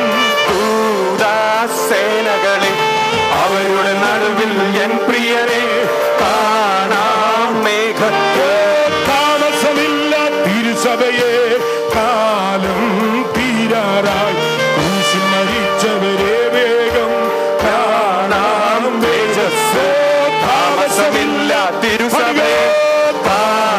സേനകളെ അവരുടെ നടുവിൽ എൻ പ്രിയനെ കാണാം മേഘത്തിൽ താമസമില്ല തിരുസഭയെ കാലം തീരാറായി ക്രൂശിൽ മരിച്ചവരെ വേഗം കാണാം തേജസ് താമസമില്ല തിരുസഭയെ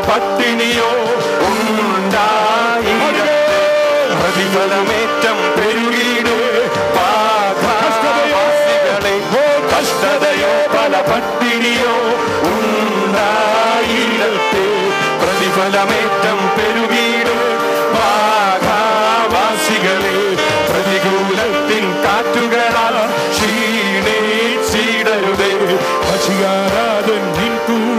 പട്ടിണിയോ ഉണ്ടായിരട്ടെ പ്രതിഫലമേറ്റം പെരുകിയിടും പാകാവാസികളെ കഷ്ടതയോ പല പട്ടിണിയോ ഉണ്ടായിരട്ടെ പ്രതിഫലമേറ്റം പെരുകിയിടും പാകാവാസികളെ പ്രതികൂലത്തിൻ കാറ്റുകളാൽ ക്ഷീണിച്ചിടരുതേ പക്ഷികാരാധൻ നിൻ കൂടെ